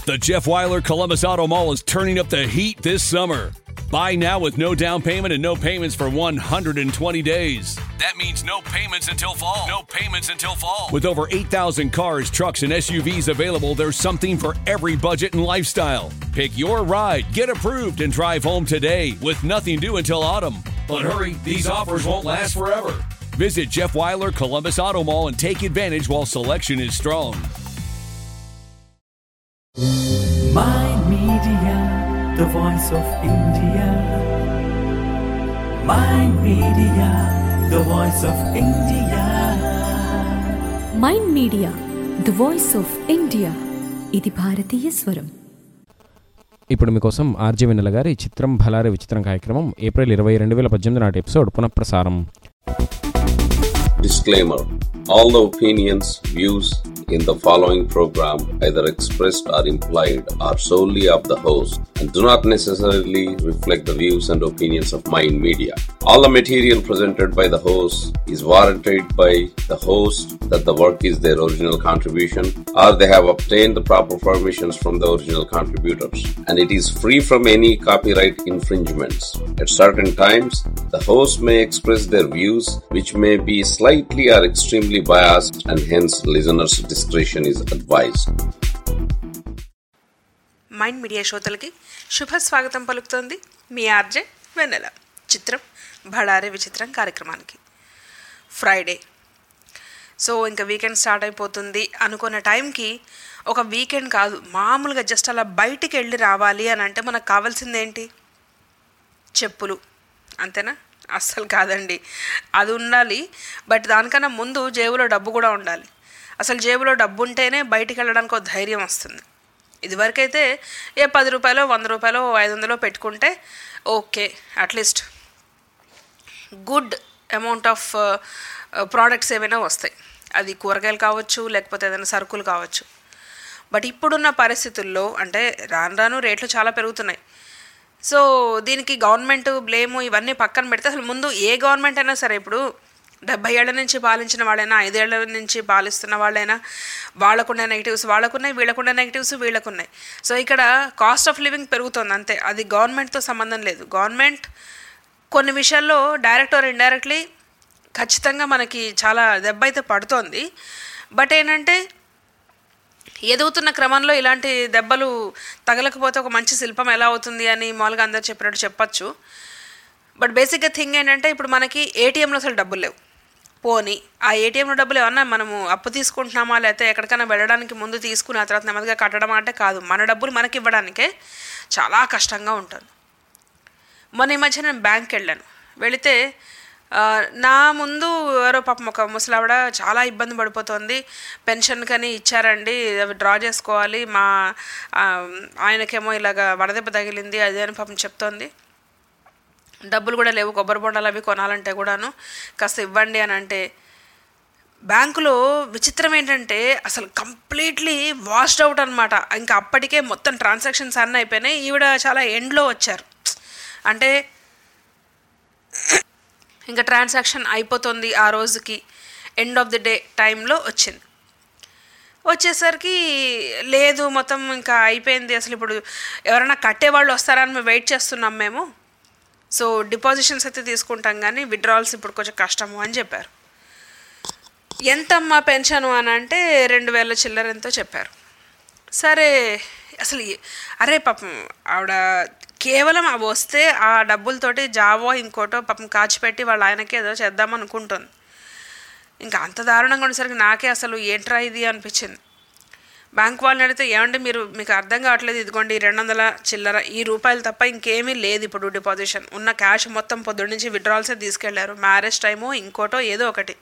The Jeff Weiler Columbus Auto Mall is turning up the heat this summer. Buy now with no down payment and no payments for 120 days. That means no payments until fall. No payments until fall. With over 8,000 cars, trucks, and SUVs available, there's something for every budget and lifestyle. Pick your ride, get approved, and drive home today with nothing due until autumn. But hurry, these offers won't last forever. Visit Jeff Weiler Columbus Auto Mall and take advantage while selection is strong. My Media, the voice of India. My Media, the voice of India. Mind media the voice of India ఇది భారతీయ స్వరం ఇప్పుడు మీకోసం RJ వెన్నెల గారి చిత్రం భలారే విచిత్రం కార్యక్రమం April ఇరవై రెండు వేల పద్దెనిమిది నాటి ఎపిసోడ్ పునఃప్రసారం Disclaimer All the opinions, views in the following program, either expressed or implied, are solely of the host and do not necessarily reflect the views and opinions of Mind Media. All the material presented by the host is warranted by the host that the work is their original contribution or they have obtained the proper permissions from the original contributors and it is free from any copyright infringements. At certain times, the host may express their views which may be slightly or extremely biased and hence listeners' discretion is advised. Mind media శ్రోతలకి శుభ స్వాగతం పలుకుతోంది మీ RJ వెన్నెల చిత్రం భడారే విచిత్రం కార్యక్రమానికి Friday so ఇంకా weekend start అయిపోతుంది అనుకున్న టైంకి ఒక వీకెండ్ కాదు మామూలుగా జస్ట్ అలా బయటికి వెళ్ళి రావాలి అని అంటే మనకు కావాల్సింది ఏంటి చెప్పులు అంతేనా అస్సలు కాదండి అది ఉండాలి బట్ దానికన్నా ముందు జేబులో డబ్బు కూడా ఉండాలి అసలు జేబులో డబ్బు ఉంటేనే బయటికి వెళ్ళడానికి ఒక ధైర్యం వస్తుంది ఇదివరకైతే ఏ పది రూపాయలు వంద రూపాయలు ఐదు వందలు పెట్టుకుంటే okay at least good amount of products ఏమైనా వస్తాయి అది కూరగాయలు కావచ్చు లేకపోతే ఏదైనా సరుకులు కావచ్చు బట్ ఇప్పుడున్న పరిస్థితుల్లో అంటే రాను రాను రేట్లు చాలా పెరుగుతున్నాయి సో దీనికి గవర్నమెంట్ బ్లేము ఇవన్నీ పక్కన పెడితే అసలు ముందు ఏ గవర్నమెంట్ అయినా సరే ఇప్పుడు డెబ్బై ఏళ్ళ నుంచి పాలించిన వాళ్ళైనా ఐదేళ్ల నుంచి పాలిస్తున్న వాళ్ళైనా వాళ్ళకున్న నెగిటివ్స్ వాళ్ళకున్నాయి వీళ్ళకున్న నెగిటివ్స్ వీళ్ళకున్నాయి సో ఇక్కడ కాస్ట్ ఆఫ్ లివింగ్ పెరుగుతుంది అంతే అది గవర్నమెంట్తో సంబంధం లేదు గవర్నమెంట్ కొన్ని విషయాల్లో డైరెక్ట్ ఆర్ ఇండైరెక్ట్లీ ఖచ్చితంగా మనకి చాలా దెబ్బ అయితే పడుతోంది బట్ ఏంటంటే ఎదుగుతున్న క్రమంలో ఇలాంటి దెబ్బలు తగలకపోతే ఒక మంచి శిల్పం ఎలా అవుతుంది అని మామూలుగా అందరు చెప్పినట్టు చెప్పచ్చు బట్ బేసిక్గా థింగ్ ఏంటంటే ఇప్పుడు మనకి ఏటీఎంలో అసలు డబ్బులు లేవు పోనీ ఆ ఏటీఎంలో డబ్బులు ఏమన్నా మనము అప్పు తీసుకుంటున్నామా లేకపోతే ఎక్కడికైనా వెళ్ళడానికి ముందు తీసుకుని ఆ తర్వాత నెమ్మదిగా కట్టడం అంటే కాదు మన డబ్బులు మనకి ఇవ్వడానికే చాలా కష్టంగా ఉంటుంది మొన్న ఈ మధ్య నేను బ్యాంక్కి వెళ్ళాను వెళితే ఆ, నా ముందు ఎవరో పాపం ఒక ముసలావిడ చాలా ఇబ్బంది పడిపోతుంది పెన్షన్ కని ఇచ్చారండి అవి డ్రా చేసుకోవాలి మా ఆ, ఆయనకేమో ఇలాగ వడదెబ్బ తగిలింది అదే అని పాపం చెప్తోంది డబ్బులు కూడా లేవు కొబ్బరి బొండాలు అవి కొనాలంటే కూడాను కాస్త ఇవ్వండి అని అంటే బ్యాంకులో విచిత్రం ఏంటంటే అసలు కంప్లీట్లీ వాష్డ్ అవుట్ అనమాట ఇంకా అప్పటికే మొత్తం ట్రాన్సాక్షన్స్ అన్నీ అయిపోయినాయి ఈవిడ చాలా ఎండ్లో వచ్చారు అంటే ఇంకా ట్రాన్సాక్షన్ అయిపోతుంది ఆ రోజుకి ఎండ్ ఆఫ్ ది డే టైంలో వచ్చింది వచ్చేసరికి లేదు మొత్తం ఇంకా అయిపోయింది అసలు ఇప్పుడు ఎవరైనా కట్టేవాళ్ళు వస్తారని మేము వెయిట్ చేస్తున్నాం మేము సో డిపాజిషన్స్ అయితే తీసుకుంటాం కానీ విడ్రాల్స్ ఇప్పుడు కొంచెం కష్టము అని చెప్పారు ఎంతమ్మా పెన్షన్ అని అంటే రెండు వేల చిల్లర ఎంతో చెప్పారు సరే అసలు ఈ- అరే పాపం ఆవిడ కేవలం అవి వస్తే ఆ డబ్బులతోటి జావో ఇంకోటో పాపం కాచిపెట్టి వాళ్ళ ఆయనకి ఏదో చేద్దాం అనుకుంటుంది ఇంకా అంత దారుణంగా ఉండేసరికి నాకే అసలు ఏంట్రా ఇది అనిపించింది బ్యాంక్ వాళ్ళని అడిగితే ఏమంటే మీరు మీకు అర్థం కావట్లేదు ఇదిగోండి రెండు వందల చిల్లర ఈ రూపాయలు తప్ప ఇంకేమీ లేదు ఇప్పుడు డిపాజిషన్ ఉన్న క్యాష్ మొత్తం పొద్దున్న నుంచి విడ్రాల్సే తీసుకెళ్లారు మ్యారేజ్ టైమో ఇంకోటో ఏదో ఒకటి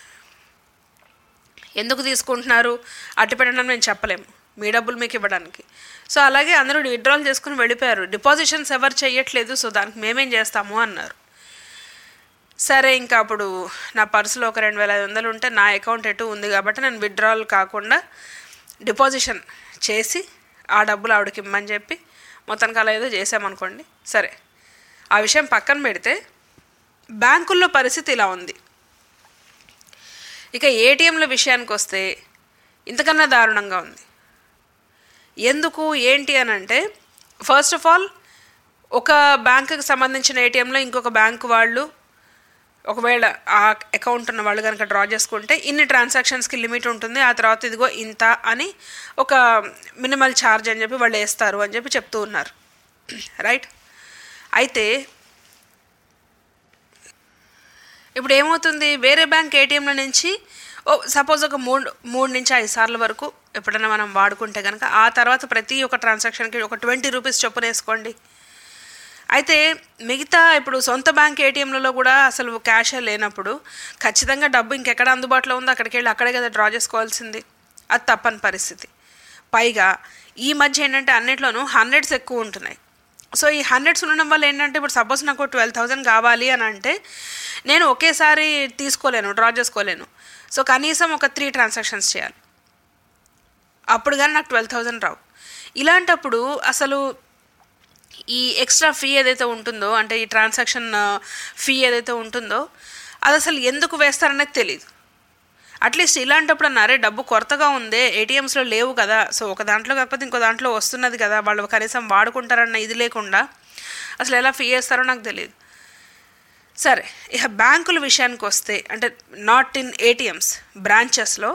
ఎందుకు తీసుకుంటున్నారు అట్టి పెట్టడం మేము చెప్పలేము మీ డబ్బులు మీకు ఇవ్వడానికి సో అలాగే అందరూ విడ్రాల్ చేసుకుని వెళ్ళిపోయారు డిపాజిషన్స్ ఎవరు చేయట్లేదు సో దానికి మేమేం చేస్తాము అన్నారు సరే ఇంకా అప్పుడు నా పర్సులో ఒక రెండు వేల ఐదు వందలు ఉంటే నా అకౌంట్ ఎటు ఉంది కాబట్టి నేను విడ్రాల్ కాకుండా డిపాజిషన్ చేసి ఆ డబ్బులు ఆవిడకి ఇమ్మని చెప్పి మొత్తానికి అలా ఏదో చేసామనుకోండి సరే ఆ విషయం పక్కన పెడితే బ్యాంకుల్లో పరిస్థితి ఇలా ఉంది ఇక ఏటీఎంల విషయానికి వస్తే ఇంతకన్నా దారుణంగా ఉంది ఎందుకు ఏంటి అని అంటే ఫస్ట్ ఆఫ్ ఆల్ ఒక బ్యాంకుకి సంబంధించిన ఏటీఎంలో ఇంకొక బ్యాంకు వాళ్ళు ఒకవేళ ఆ అకౌంట్ ఉన్న వాళ్ళు కనుక డ్రా చేసుకుంటే ఇన్ని ట్రాన్సాక్షన్స్కి లిమిట్ ఉంటుంది ఆ తర్వాత ఇదిగో ఇంత అని ఒక మినిమల్ ఛార్జ్ అని చెప్పి వాళ్ళు వేస్తారు అని చెప్పి చెప్తూ ఉన్నారు రైట్ అయితే ఇప్పుడు ఏమవుతుంది వేరే బ్యాంక్ ఏటీఎంల నుంచి ఓ సపోజ్ ఒక మూడు మూడు నుంచి ఐదు సార్ల వరకు ఎప్పుడైనా మనం వాడుకుంటే కనుక ఆ తర్వాత ప్రతి ఒక్క ట్రాన్సాక్షన్కి ఒక ట్వంటీ రూపీస్ చొప్పున వేసుకోండి అయితే మిగతా ఇప్పుడు సొంత బ్యాంక్ ఏటీఎంలలో కూడా అసలు క్యాష్ లేనప్పుడు ఖచ్చితంగా డబ్బు ఇంకెక్కడ అందుబాటులో ఉందో అక్కడికి వెళ్ళి అక్కడే కదా డ్రా చేసుకోవాల్సింది అది తప్పని పరిస్థితి పైగా ఈ మధ్య ఏంటంటే అన్నిట్లోనూ హండ్రెడ్స్ ఎక్కువ ఉంటున్నాయి సో ఈ హండ్రెడ్స్ ఉండడం వల్ల ఏంటంటే ఇప్పుడు సపోజ్ నాకు ట్వెల్వ్ థౌజండ్ కావాలి అని అంటే నేను ఒకేసారి తీసుకోలేను డ్రా చేసుకోలేను సో కనీసం ఒక త్రీ ట్రాన్సాక్షన్స్ చేయాలి అప్పుడు కానీ నాకు ట్వెల్వ్ థౌజండ్ రావు ఇలాంటప్పుడు అసలు ఈ ఎక్స్ట్రా ఫీ ఏదైతే ఉంటుందో అంటే ఈ ట్రాన్సాక్షన్ ఫీ ఏదైతే ఉంటుందో అది అసలు ఎందుకు వేస్తారనేది తెలియదు అట్లీస్ట్ ఇలాంటప్పుడు అన్నారే డబ్బు కొరతగా ఉందే ఏటీఎంస్లో లేవు కదా సో ఒక దాంట్లో కాకపోతే ఇంకో దాంట్లో వస్తున్నది కదా వాళ్ళు కనీసం వాడుకుంటారన్న ఇది లేకుండా అసలు ఎలా ఫీ వేస్తారో నాకు తెలియదు సరే ఇక బ్యాంకుల విషయానికి వస్తే అంటే నాట్ ఇన్ ఏటీఎంస్ బ్రాంచెస్లో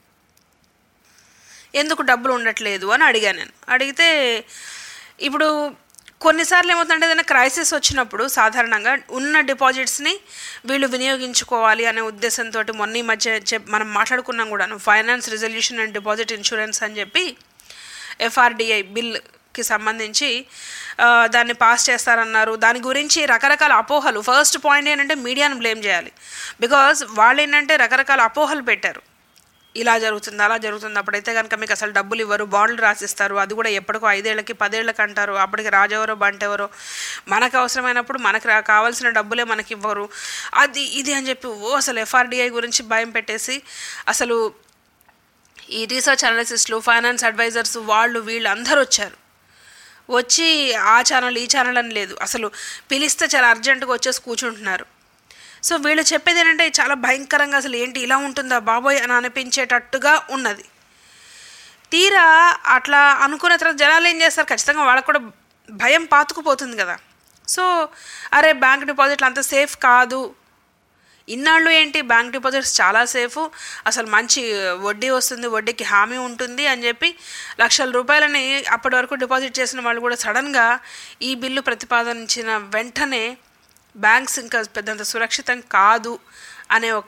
ఎందుకు డబ్బులు ఉండట్లేదు అని అడిగాను నేను అడిగితే ఇప్పుడు కొన్నిసార్లు ఏమవుతుందంటే ఏదైనా క్రైసిస్ వచ్చినప్పుడు సాధారణంగా ఉన్న డిపాజిట్స్ని వీళ్ళు వినియోగించుకోవాలి అనే ఉద్దేశంతో మొన్న ఈ మధ్య చెప్ మనం మాట్లాడుకున్నాం కూడాను finance resolution and deposit insurance అని చెప్పి ఎఫ్ఆర్డిఐ బిల్కి సంబంధించి ఆ, దాన్ని పాస్ చేస్తారన్నారు దాని గురించి రకరకాల అపోహలు ఫస్ట్ పాయింట్ ఏంటంటే మీడియాను బ్లేమ్ చేయాలి బికాజ్ వాళ్ళు ఏంటంటే రకరకాల అపోహలు పెట్టారు ఇలా జరుగుతుంది అలా జరుగుతుంది అప్పుడైతే కనుక మీకు అసలు డబ్బులు ఇవ్వరు బాండ్లు రాసిస్తారు అది కూడా ఎప్పటికో ఐదేళ్ళకి పదేళ్ళకి అంటారు అప్పటికి రాజెవరో బంటెవరో మనకు అవసరమైనప్పుడు మనకు రా కావాల్సిన డబ్బులే మనకి ఇవ్వరు అది ఇది అని చెప్పి ఓ అసలు ఎఫ్ఆర్డిఐ గురించి భయం పెట్టేసి అసలు ఈ రీసెర్చ్ అనలిసిస్టులు ఫైనాన్స్ అడ్వైజర్స్ వాళ్ళు వీళ్ళు అందరూ వచ్చారు వచ్చి ఆ ఛానల్ ఈ ఛానల్ అని లేదు అసలు పిలిస్తే చాలా అర్జెంటుగా వచ్చేసి కూర్చుంటున్నారు సో వీళ్ళు చెప్పేది ఏంటంటే చాలా భయంకరంగా అసలు ఏంటి ఇలా ఉంటుందా బాబోయ్ అని అనిపించేటట్టుగా ఉన్నది తీరా అట్లా అనుకున్న తర్వాత జనాలు ఏం చేస్తారు ఖచ్చితంగా వాళ్ళకు కూడా భయం పాతుకుపోతుంది కదా సో అరే బ్యాంక్ డిపాజిట్లు అంత సేఫ్ కాదు ఇన్నాళ్ళు ఏంటి బ్యాంక్ డిపాజిట్స్ చాలా సేఫ్ అసలు మంచి వడ్డీ వస్తుంది వడ్డీకి హామీ ఉంటుంది అని చెప్పి లక్షల రూపాయలని అప్పటి వరకు డిపాజిట్ చేసిన వాళ్ళు కూడా సడన్గా ఈ బిల్లు ప్రతిపాదించిన వెంటనే బ్యాంక్స్ ఇంకా పెద్దంత సురక్షితం కాదు అనే ఒక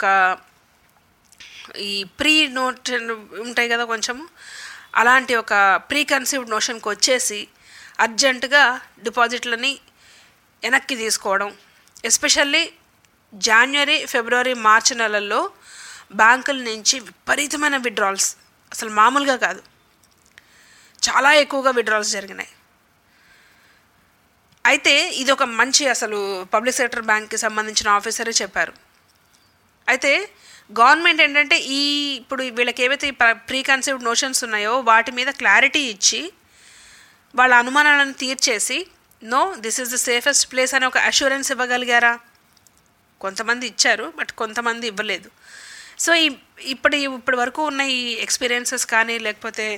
ఈ ప్రీ నోట్ ఉంటాయి కదా కొంచెము అలాంటి ఒక ప్రీ కన్సీవ్డ్ నోషన్కి వచ్చేసి అర్జెంటుగా డిపాజిట్లని వెనక్కి తీసుకోవడం ఎస్పెషల్లీ జనవరి ఫిబ్రవరి మార్చి నెలల్లో బ్యాంకుల నుంచి విపరీతమైన విడ్రాల్స్ అసలు మామూలుగా కాదు చాలా ఎక్కువగా విడ్రాల్స్ జరిగినాయి అయితే ఇది ఒక మంచి అసలు పబ్లిక్ సెక్టర్ బ్యాంక్కి సంబంధించిన ఆఫీసరే చెప్పారు అయితే గవర్నమెంట్ ఏంటంటే ఈ ఇప్పుడు వీళ్ళకి ఏవైతే ప్రీ కన్సీవ్డ్ నోషన్స్ ఉన్నాయో వాటి మీద క్లారిటీ ఇచ్చి వాళ్ళ అనుమానాలను తీర్చేసి no this is the safest place అనే ఒక అష్యూరెన్స్ ఇవ్వగలిగారా కొంతమంది ఇచ్చారు బట్ కొంతమంది ఇవ్వలేదు సో ఈ ఇప్పటి ఇప్పటి వరకు ఉన్న ఈ ఎక్స్పీరియన్సెస్ కానీ లేకపోతే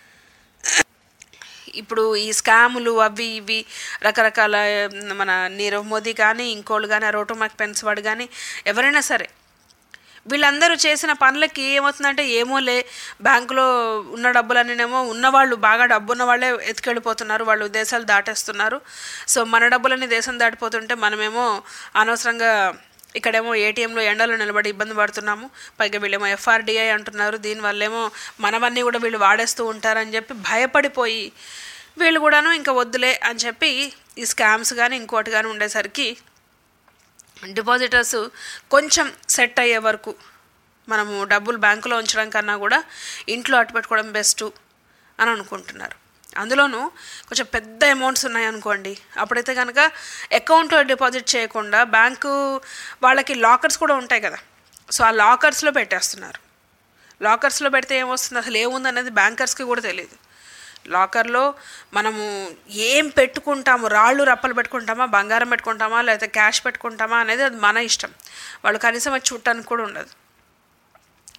ఇప్పుడు ఈ స్కాములు అవి ఇవి రకరకాల మన నీరవ్ మోదీ కానీ ఇంకోళ్ళు కానీ రోటోమాక్ పెన్స్ వాడు కానీ ఎవరైనా సరే వీళ్ళందరూ చేసిన పనులకి ఏమవుతుందంటే ఏమోలే బ్యాంకులో ఉన్న డబ్బులన్నీనేమో ఉన్నవాళ్ళు బాగా డబ్బు ఉన్న వాళ్ళే ఎత్తుకెళ్ళిపోతున్నారు వాళ్ళు దేశాలు దాటేస్తున్నారు సో మన డబ్బులన్నీ దేశం దాటిపోతుంటే మనమేమో అనవసరంగా ఇక్కడేమో ఏటీఎంలో ఎండలో నిలబడి ఇబ్బంది పడుతున్నాము పైగా వీళ్ళేమో ఎఫ్ఆర్డిఐ అంటున్నారు దీనివల్లేమో మనవన్నీ కూడా వీళ్ళు వాడేస్తూ ఉంటారని చెప్పి భయపడిపోయి వీళ్ళు కూడాను ఇంకా వద్దులే అని చెప్పి ఈ స్కామ్స్ కానీ ఇంకోటి కానీ ఉండేసరికి డిపాజిటర్స్ కొంచెం సెట్ అయ్యే వరకు మనము డబ్బులు బ్యాంకులో ఉంచడం కన్నా కూడా ఇంట్లో అట్టు పెట్టుకోవడం బెస్ట్ అని అనుకుంటున్నారు అందులోనూ కొంచెం పెద్ద అమౌంట్స్ ఉన్నాయనుకోండి అప్పుడైతే కనుక అకౌంట్లో డిపాజిట్ చేయకుండా బ్యాంకు వాళ్ళకి లాకర్స్ కూడా ఉంటాయి కదా సో ఆ లాకర్స్లో పెట్టేస్తున్నారు లాకర్స్లో పెడితే ఏమొస్తుంది అసలు ఏముంది అనేది బ్యాంకర్స్కి కూడా తెలియదు లాకర్లో మనము ఏం పెట్టుకుంటాము రాళ్ళు రప్పలు పెట్టుకుంటామా బంగారం పెట్టుకుంటామా లేకపోతే క్యాష్ పెట్టుకుంటామా అనేది అది మన ఇష్టం వాళ్ళు కనీసం అది చూడటానికి కూడా ఉండదు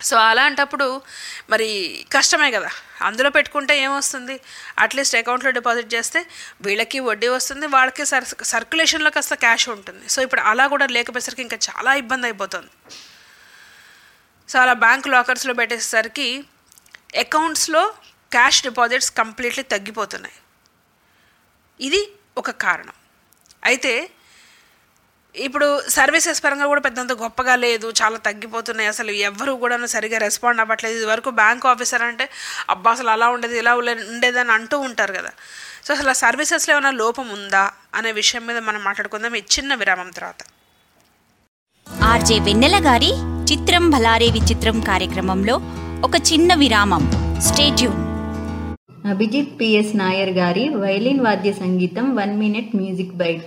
సో అలాంటప్పుడు మరి కష్టమే కదా అందులో పెట్టుకుంటే ఏమొస్తుంది అట్లీస్ట్ అకౌంట్లో డిపాజిట్ చేస్తే వీళ్ళకి వడ్డీ వస్తుంది వాళ్ళకి సర్ సర్క్యులేషన్లో కాస్త క్యాష్ ఉంటుంది సో ఇప్పుడు అలా కూడా లేకపోయేసరికి ఇంకా చాలా ఇబ్బంది అయిపోతుంది సో అలా బ్యాంక్ లాకర్స్లో పెట్టేసరికి అకౌంట్స్లో క్యాష్ డిపాజిట్స్ కంప్లీట్లీ తగ్గిపోతున్నాయి ఇది ఒక కారణం అయితే ఇప్పుడు సర్వీసెస్ పరంగా కూడా పెద్దంత గొప్పగా లేదు చాలా తగ్గిపోతున్నాయి అసలు ఎవరు కూడా సరిగా రెస్పాండ్ అవ్వట్లేదు ఇది వరకు బ్యాంక్ ఆఫీసర్ అంటే అబ్బా అసలు అలా ఉండేది ఇలా ఉలే- ఉండేదని అంటూ ఉంటారు కదా సో అసలు ఆ సర్వీసెస్లో ఏమైనా లోపం ఉందా అనే విషయం మీద మనం మాట్లాడుకుందాం ఈ చిన్న విరామం తర్వాత ఆర్జే వెన్నెల గారి చిత్రం భలారే విచిత్రం కార్యక్రమంలో ఒక చిన్న విరామం స్టేట్యూన్ అభిజిత్ పిఎస్ నాయర్ గారి వైలిన్ వాద్య సంగీతం one minute music bite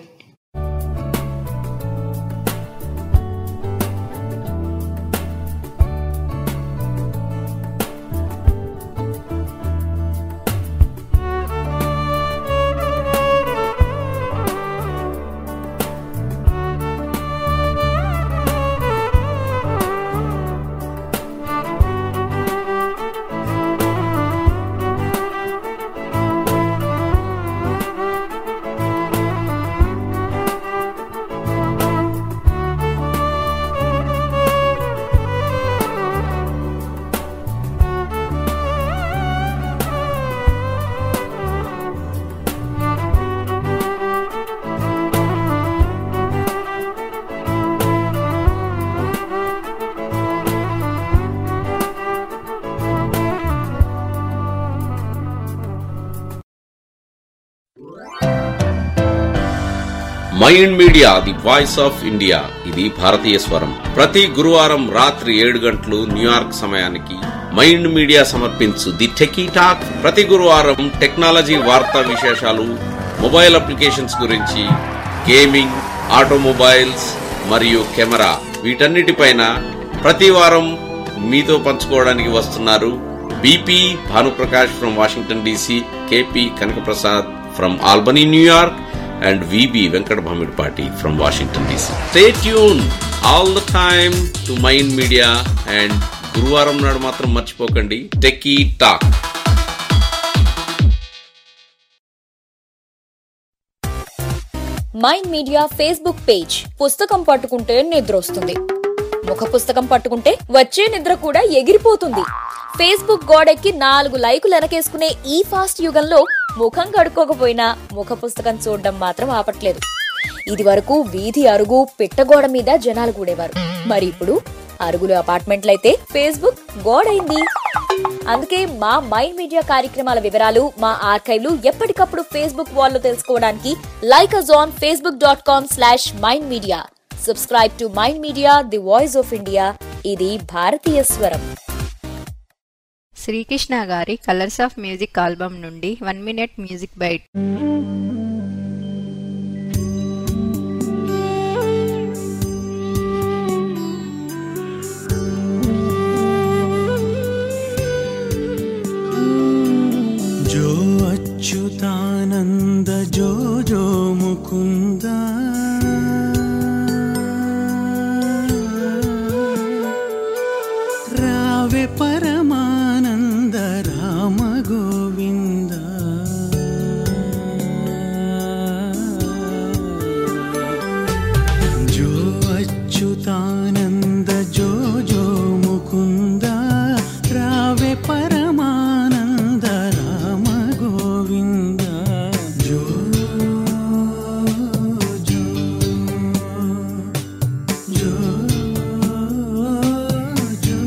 mind media the voice of India ఇది భారతీయ స్వరం ప్రతి గురువారం రాత్రి ఏడు గంటలు న్యూయార్క్ సమయానికి మైండ్ మీడియా సమర్పించు ది టెకీ టాక్ ప్రతి గురువారం టెక్నాలజీ వార్తా విశేషాలు మొబైల్ అప్లికేషన్స్ గురించి గేమింగ్ ఆటోమొబైల్స్ మరియు కెమెరా వీటన్నిటిపైన ప్రతి వారం మీతో పంచుకోవడానికి వస్తున్నారు BP Bhanuprakash from Washington DC KP Kanakaprasad from Albany New York and VB Venkat Bhamidpati from Washington DC. Stay tuned all the time to Mind Media and గురువారం నాడు మాత్రం మర్చిపోకండి techie talk mind media Facebook page పుస్తకం పట్టుకుంటే నిద్రొస్తుంది ముఖ పుస్తకం పట్టుకుంటే వచ్చే నిద్ర కూడా ఎగిరిపోతుంది ఫేస్బుక్ గోడెక్కి నాలుగు లైకులు వెనకేసుకునే ఈ ఫాస్ట్ యుగంలో ముఖం కడుక్కోకపోయినా ముఖ పుస్తకం చూడడం మాత్రం ఆపట్లేదు ఇది వరకు వీధి అరుగు పిట్టగోడ మీద జనాలు కూడేవారు మరి ఇప్పుడు అరుగులు అపార్ట్మెంట్లయితే ఫేస్బుక్ గోడైంది అందుకే మా మైండ్ మీడియా కార్యక్రమాల వివరాలు మా ఆర్కైవ్లు ఎప్పటికప్పుడు ఫేస్బుక్ వాల్లో తెలుసుకోవడానికి like us on Facebook dot com slash mind media subscribe to mind media the voice of India ఇది భారతీయ స్వరం శ్రీకృష్ణ గారి కలర్స్ ఆఫ్ మ్యూజిక్ ఆల్బమ్ నుండి వన్ మినిట్ మ్యూజిక్ బైట్ जो अच्युतानन्द जो जो मुकुन्द रावे परमानन्द राम गोविन्द जो अच्युतानन्द जो जो मुकुन्द रावे परमानन्द राम गोविन्द जो जो जो जो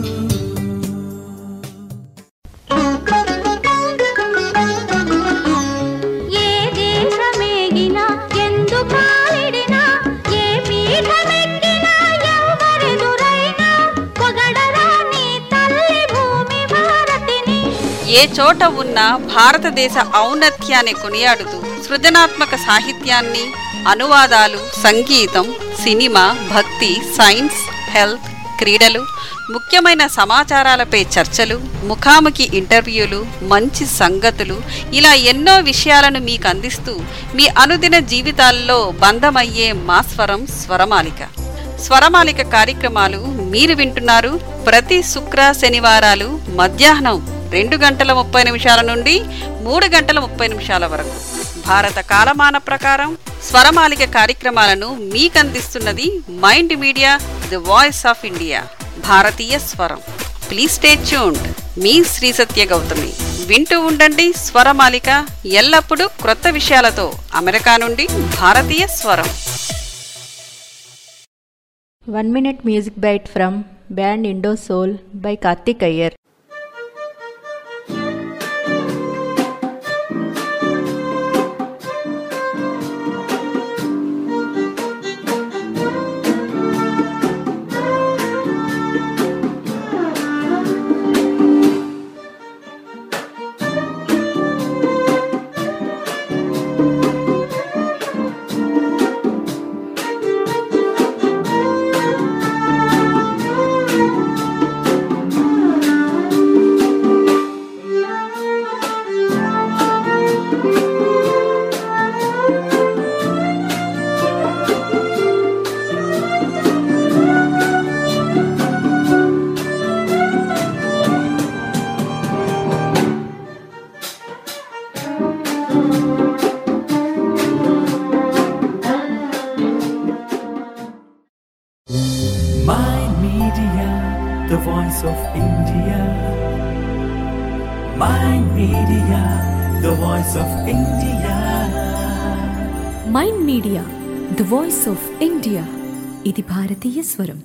ఏ దేశమేగినా ఎందు కాలిడినా ఏ పీఠమెక్కినా ఎవరెదురైనా పొగడరా నీ తల్లి భూమి భారతిని ఏ చోట ఉన్న భారతదేశ ఔన్నత్యాన్ని కొనియాడుతూ సృజనాత్మక సాహిత్యాన్ని అనువాదాలు సంగీతం సినిమా భక్తి సైన్స్ హెల్త్ క్రీడలు ముఖ్యమైన సమాచారాలపై చర్చలు ముఖాముఖి ఇంటర్వ్యూలు మంచి సంగతులు ఇలా ఎన్నో విషయాలను మీకు అందిస్తూ మీ అనుదిన జీవితాల్లో బంధమయ్యే మా స్వరం స్వరమాలిక స్వరమాలిక కార్యక్రమాలు మీరు వింటున్నారు ప్రతి శుక్ర శనివారాలు మధ్యాహ్నం రెండు గంటల ముప్పై నిమిషాల నుండి మూడు గంటల ముప్పై నిమిషాల వరకు భారత కాలమాన ప్రకారం స్వరమాలిక కార్యక్రమాలను మీకందిస్తున్నది mind media the voice of India భారతీయ స్వరం ప్లీజ్ స్టే ట్యూన్డ్ మీ శ్రీ సత్య గౌతమి వింటూ ఉండండి స్వరమాలిక ఎల్లప్పుడూ క్రొత్త విషయాలతో అమెరికా నుండి భారతీయ స్వరం one minute music bite from band Indo soul by Karthik Iyer Mind Media, the voice of India. Mind Media, the voice of India. Mind media the voice of India ఇది భారతీయ స్వరం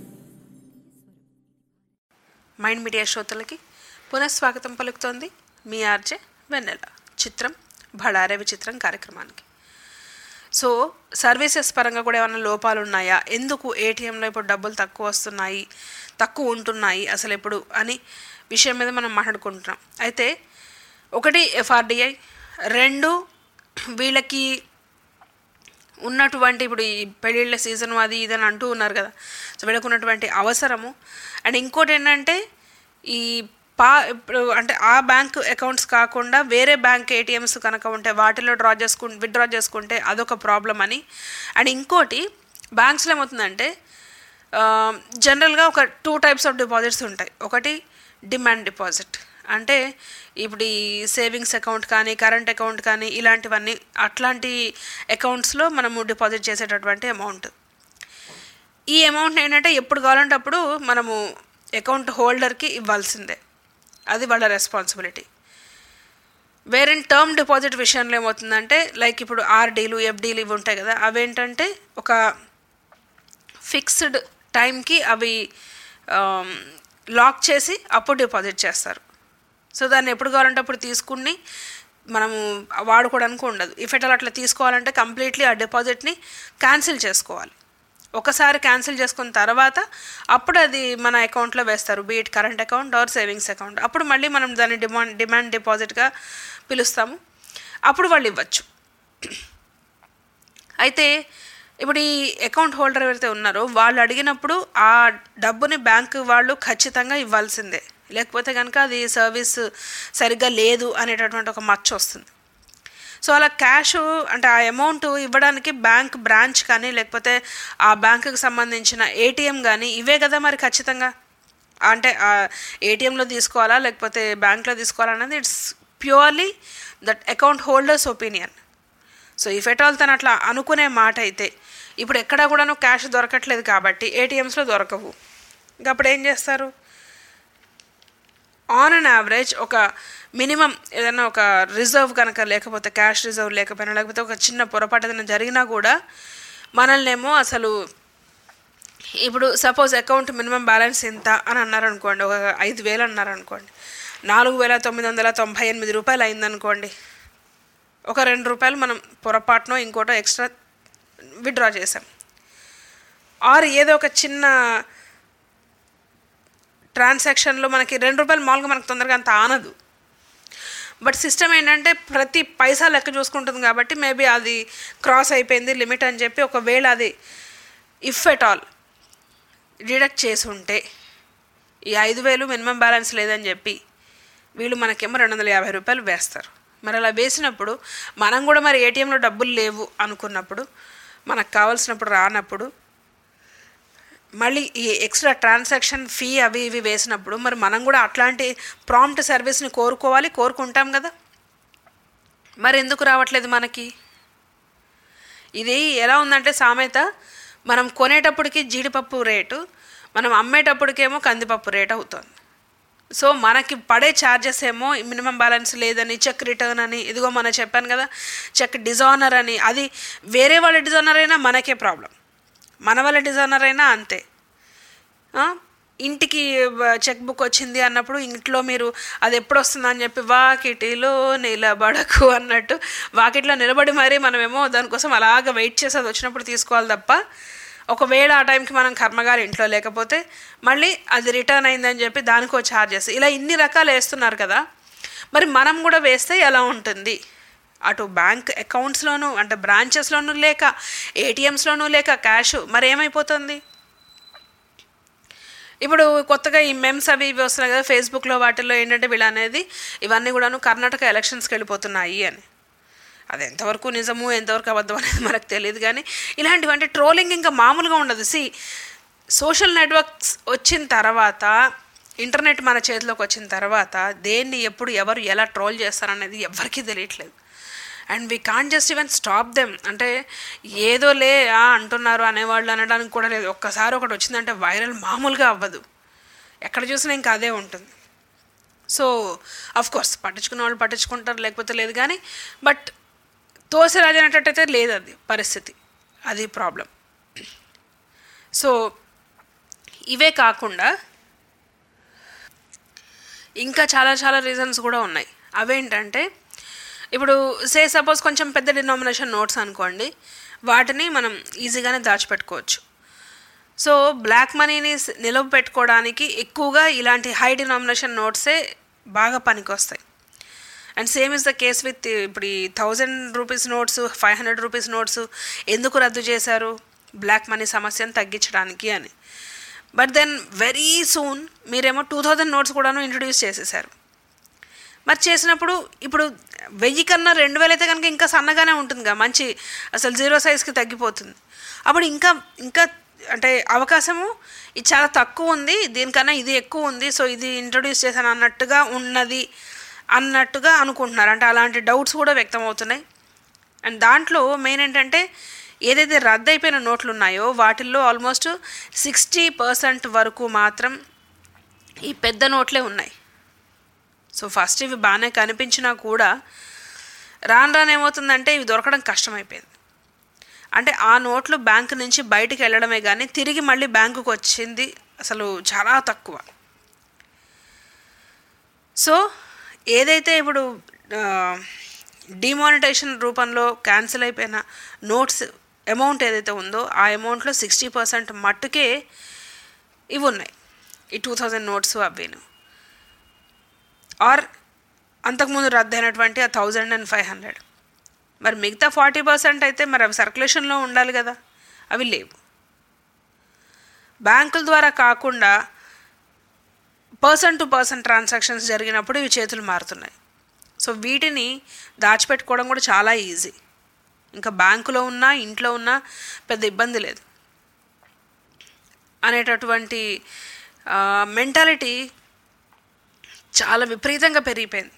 మైండ్ మీడియా శ్రోతలకి పునఃస్వాగతం పలుకుతోంది మీ ఆర్జే వెన్నెల చిత్రం భడారే విచిత్రం కార్యక్రమానికి సో సర్వీసెస్ పరంగా కూడా ఏమైనా లోపాలు ఉన్నాయా ఎందుకు ఏటీఎంలో ఇప్పుడు డబ్బులు తక్కువ వస్తున్నాయి తక్కువ ఉంటున్నాయి అసలు ఎప్పుడు అని విషయం మీద మనం మాట్లాడుకుంటున్నాం అయితే ఒకటి ఎఫ్ఆర్డిఐ రెండు వీళ్ళకి ఉన్నటువంటి ఇప్పుడు ఈ పెళ్ళిళ్ళ సీజన్ అది ఇదని అంటూ ఉన్నారు కదా సో వీళ్ళకు ఉన్నటువంటి అవసరము అండ్ ఇంకోటి ఏంటంటే ఈ పా ఇప్పుడు అంటే ఆ బ్యాంక్ అకౌంట్స్ కాకుండా వేరే బ్యాంక్ ఏటీఎంస్ కనుక ఉంటే వాటిలో డ్రా చేసుకు విత్డ్రా చేసుకుంటే అదొక ప్రాబ్లం అని అండ్ ఇంకోటి బ్యాంక్స్లో ఏమవుతుందంటే జనరల్గా ఒక టూ టైప్స్ ఆఫ్ డిపాజిట్స్ ఉంటాయి ఒకటి డిమాండ్ డిపాజిట్ అంటే ఇప్పుడు ఈ సేవింగ్స్ అకౌంట్ కానీ కరెంట్ అకౌంట్ కానీ ఇలాంటివన్నీ అట్లాంటి అకౌంట్స్లో మనము డిపాజిట్ చేసేటటువంటి అమౌంట్ ఈ అమౌంట్ ఏంటంటే ఎప్పుడు కావాలంటే అప్పుడు మనము అకౌంట్ హోల్డర్కి ఇవ్వాల్సిందే అది వాళ్ళ రెస్పాన్సిబిలిటీ వేరే టర్మ్ డిపాజిట్ విషయంలో ఏమవుతుందంటే లైక్ ఇప్పుడు ఆర్డీలు ఎఫ్డీలు ఇవి ఉంటాయి కదా అవేంటంటే ఒక ఫిక్స్డ్ టైంకి అవి లాక్ చేసి అప్పుడు డిపాజిట్ చేస్తారు సో దాన్ని ఎప్పుడు కావాలంటే అప్పుడు తీసుకుని మనము వాడుకోవడానికి ఉండదు ఇఫ్ ఎట్ అట్లా తీసుకోవాలంటే కంప్లీట్లీ ఆ డిపాజిట్ని క్యాన్సిల్ చేసుకోవాలి ఒకసారి క్యాన్సిల్ చేసుకున్న తర్వాత అప్పుడు అది మన అకౌంట్లో వేస్తారు be it current account or savings account అప్పుడు మళ్ళీ మనం దాన్ని డిమాండ్ డిమాండ్ డిపాజిట్గా పిలుస్తాము అప్పుడు వాళ్ళు ఇవ్వచ్చు అయితే ఇప్పుడు ఈ అకౌంట్ హోల్డర్ ఎవరైతే ఉన్నారో వాళ్ళు అడిగినప్పుడు ఆ డబ్బుని బ్యాంకు వాళ్ళు ఖచ్చితంగా ఇవ్వాల్సిందే లేకపోతే కనుక అది సర్వీస్ సరిగ్గా లేదు అనేటటువంటి ఒక మచ్చ వస్తుంది సో అలా క్యాష్ అంటే ఆ అమౌంట్ ఇవ్వడానికి బ్యాంక్ బ్రాంచ్ కానీ లేకపోతే ఆ బ్యాంకుకి సంబంధించిన ఏటీఎం కానీ ఇవే కదా మరి ఖచ్చితంగా అంటే ఆ ఏటీఎంలో తీసుకోవాలా లేకపోతే బ్యాంక్లో తీసుకోవాలా అనేది it's purely that account holders opinion so if at all తను అట్లా అనుకునే మాట అయితే ఇప్పుడు ఎక్కడా కూడాను క్యాష్ దొరకట్లేదు కాబట్టి ఏటీఎంస్లో దొరకవు ఇంకా అప్పుడు ఏం చేస్తారు ఆన్ అన్ యావరేజ్ ఒక మినిమం ఏదైనా ఒక రిజర్వ్ కనుక లేకపోతే క్యాష్ రిజర్వ్ లేకపోయినా లేకపోతే ఒక చిన్న పొరపాటు ఏదైనా జరిగినా కూడా మనల్నేమో అసలు ఇప్పుడు సపోజ్ అకౌంట్ మినిమం బ్యాలెన్స్ ఎంత అని అన్నారనుకోండి ఒక ఐదు వేలు అన్నారనుకోండి నాలుగు వేల తొమ్మిది వందల తొంభై ఎనిమిది రూపాయలు అయిందనుకోండి ఒక రెండు రూపాయలు మనం పొరపాటునో ఇంకోటో ఎక్స్ట్రా విత్డ్రా చేసాం ఆర్ ఏదో ఒక చిన్న ట్రాన్సాక్షన్లో మనకి రెండు రూపాయలు మామూలుగా మనకు తొందరగా అంత ఆనదు బట్ సిస్టమ్ ఏంటంటే ప్రతి పైసా లెక్క చూసుకుంటుంది కాబట్టి మేబీ అది క్రాస్ అయిపోయింది లిమిట్ అని చెప్పి ఒకవేళ అది ఇఫ్ ఎట్ ఆల్ డిడక్ట్ చేసి ఉంటే ఈ ఐదు వేలు మినిమం బ్యాలెన్స్ లేదని చెప్పి వీళ్ళు మనకేమో రెండు వందల యాభై రూపాయలు వేస్తారు మరి అలా వేసినప్పుడు మనం కూడా మరి ఏటీఎంలో డబ్బులు లేవు అనుకున్నప్పుడు మనకు కావాల్సినప్పుడు రానప్పుడు మళ్ళీ ఈ ఎక్స్ట్రా ట్రాన్సాక్షన్ ఫీ అవి ఇవి వేసినప్పుడు మరి మనం కూడా అట్లాంటి ప్రాంప్ట్ సర్వీస్ని కోరుకోవాలి కోరుకుంటాం కదా మరి ఎందుకు రావట్లేదు మనకి ఇది ఎలా ఉందంటే సామెత మనం కొనేటప్పటికి జీడిపప్పు రేటు మనం అమ్మేటప్పటికేమో కందిపప్పు రేట్ అవుతుంది సో మనకి పడే ఛార్జెస్ ఏమో మినిమం బ్యాలెన్స్ లేదని చెక్ రిటర్న్ అని ఇదిగో మనం చెప్పాను కదా చెక్ డిజానర్ అని అది వేరే వాళ్ళ డిజానర్ అయినా మనకే ప్రాబ్లం మన వాళ్ళ డిజైనర్ అయినా అంతే ఆ? ఇంటికి చెక్ బుక్ వచ్చింది అన్నప్పుడు ఇంట్లో మీరు అది ఎప్పుడు వస్తుందని చెప్పి వాకిటిలో నిలబడకు అన్నట్టు వాకిట్లో నిలబడి మరీ మనమేమో దానికోసం అలాగ వెయిట్ చేసి అది వచ్చినప్పుడు తీసుకోవాలి తప్ప ఒకవేళ ఆ టైంకి మనం కర్మగారి ఇంట్లో లేకపోతే మళ్ళీ అది రిటర్న్ అయిందని చెప్పి దానికో ఛార్జెస్ ఇలా ఇన్ని రకాలు వేస్తున్నారు కదా మరి మనం కూడా వేస్తే ఎలా ఉంటుంది అటు బ్యాంక్ అకౌంట్స్లోనూ అంటే బ్రాంచెస్లోనూ లేక ఏటీఎమ్స్లోనూ లేక క్యాష్ మరి ఏమైపోతుంది ఇప్పుడు కొత్తగా ఈ మెమ్స్ అవి ఇవి వస్తున్నాయి కదా ఫేస్బుక్లో వాటిల్లో ఏంటంటే వీళ్ళు అనేది ఇవన్నీ కూడాను కర్ణాటక ఎలక్షన్స్కి వెళ్ళిపోతున్నాయి అని అది ఎంతవరకు నిజము ఎంతవరకు అబద్ధం అనేది మనకు తెలియదు కానీ ఇలాంటివంటే ట్రోలింగ్ ఇంకా మామూలుగా ఉండదు సి సోషల్ నెట్వర్క్స్ వచ్చిన తర్వాత ఇంటర్నెట్ మన చేతిలోకి వచ్చిన తర్వాత దేన్ని ఎప్పుడు ఎవరు ఎలా ట్రోల్ చేస్తారనేది ఎవరికీ తెలియట్లేదు and we can just even stop them అంటే ఏదో లే ఆ అంటున్నారు అనేవాళ్ళు అనడానికి కూడా లేదు ఒక్కసారి ఒకటి వచ్చిందంటే వైరల్ మామూలుగా అవ్వదు ఎక్కడ చూసినా ఇంకా అదే ఉంటుంది సో అఫ్ కోర్స్ పట్టించుకున్న వాళ్ళు పట్టించుకుంటారు లేకపోతే లేదు కానీ బట్ తోసిరాజు అనేటట్టయితే లేదు అది పరిస్థితి అది ప్రాబ్లం సో ఇవే కాకుండా ఇంకా చాలా చాలా రీజన్స్ కూడా ఉన్నాయి అవేంటంటే ఇప్పుడు సే సపోజ్ కొంచెం పెద్ద డినామినేషన్ నోట్స్ అనుకోండి వాటిని మనం ఈజీగానే దాచిపెట్టుకోవచ్చు సో బ్లాక్ మనీని స్- నిలవ పెట్టుకోవడానికి ఎక్కువగా ఇలాంటి హై డినామినేషన్ నోట్సే బాగా పనికొస్తాయి and same is the case with ఇప్పుడు ఈ thousand rupees notes five hundred rupees notes ఎందుకు రద్దు చేశారు బ్లాక్ మనీ సమస్యను తగ్గించడానికి అని బట్ దెన్ వెరీ సూన్ మీరేమో టూ థౌజండ్ నోట్స్ కూడాను ఇంట్రడ్యూస్ చేసేసారు మరి చేసినప్పుడు ఇప్పుడు వెయ్యి కన్నా రెండు వేలు అయితే కనుక ఇంకా సన్నగానే ఉంటుందిగా మంచి అసలు జీరో సైజ్కి తగ్గిపోతుంది అప్పుడు ఇంకా ఇంకా అంటే అవకాశము ఇది చాలా తక్కువ ఉంది దీనికన్నా ఇది ఎక్కువ ఉంది సో ఇది ఇంట్రొడ్యూస్ చేశాను అన్నట్టుగా ఉన్నది అన్నట్టుగా అనుకుంటున్నారు అంటే అలాంటి డౌట్స్ కూడా వ్యక్తం అవుతున్నాయి అండ్ దాంట్లో మెయిన్ ఏంటంటే ఏదైతే రద్దు అయిపోయిన నోట్లు ఉన్నాయో వాటిల్లో ఆల్మోస్ట్ సిక్స్టీ పర్సెంట్ వరకు మాత్రం ఈ పెద్ద నోట్లే ఉన్నాయి సో ఫస్ట్ ఇవి బాగానే కనిపించినా కూడా రాను రాను ఏమవుతుందంటే ఇవి దొరకడం కష్టమైపోయింది అంటే ఆ నోట్లు బ్యాంక్ నుంచి బయటికి వెళ్ళడమే కానీ తిరిగి మళ్ళీ బ్యాంకుకు వచ్చింది అసలు చాలా తక్కువ సో ఏదైతే ఇప్పుడు డిమానిటైజేషన్ రూపంలో క్యాన్సిల్ అయిపోయిన నోట్స్ అమౌంట్ ఏదైతే ఉందో ఆ అమౌంట్లో సిక్స్టీ పర్సెంట్ మట్టుకే ఇవి ఉన్నాయి ఈ టూ థౌజండ్ నోట్స్ అవిను ఆర్ అంతకుముందు రద్దయినటువంటి ఆ థౌజండ్ అండ్ ఫైవ్ హండ్రెడ్ మరి మిగతా ఫార్టీ పర్సెంట్ అయితే మరి అవి సర్క్యులేషన్లో ఉండాలి కదా అవి లేవు బ్యాంకుల ద్వారా కాకుండా పర్సన్ టు పర్సన్ ట్రాన్సాక్షన్స్ జరిగినప్పుడు ఇవి చేతులు మారుతున్నాయి సో వీటిని దాచిపెట్టుకోవడం కూడా చాలా ఈజీ ఇంకా బ్యాంకులో ఉన్నా ఇంట్లో ఉన్నా పెద్ద ఇబ్బంది లేదు అనేటటువంటి మెంటాలిటీ చాలా విపరీతంగా పెరిగిపోయింది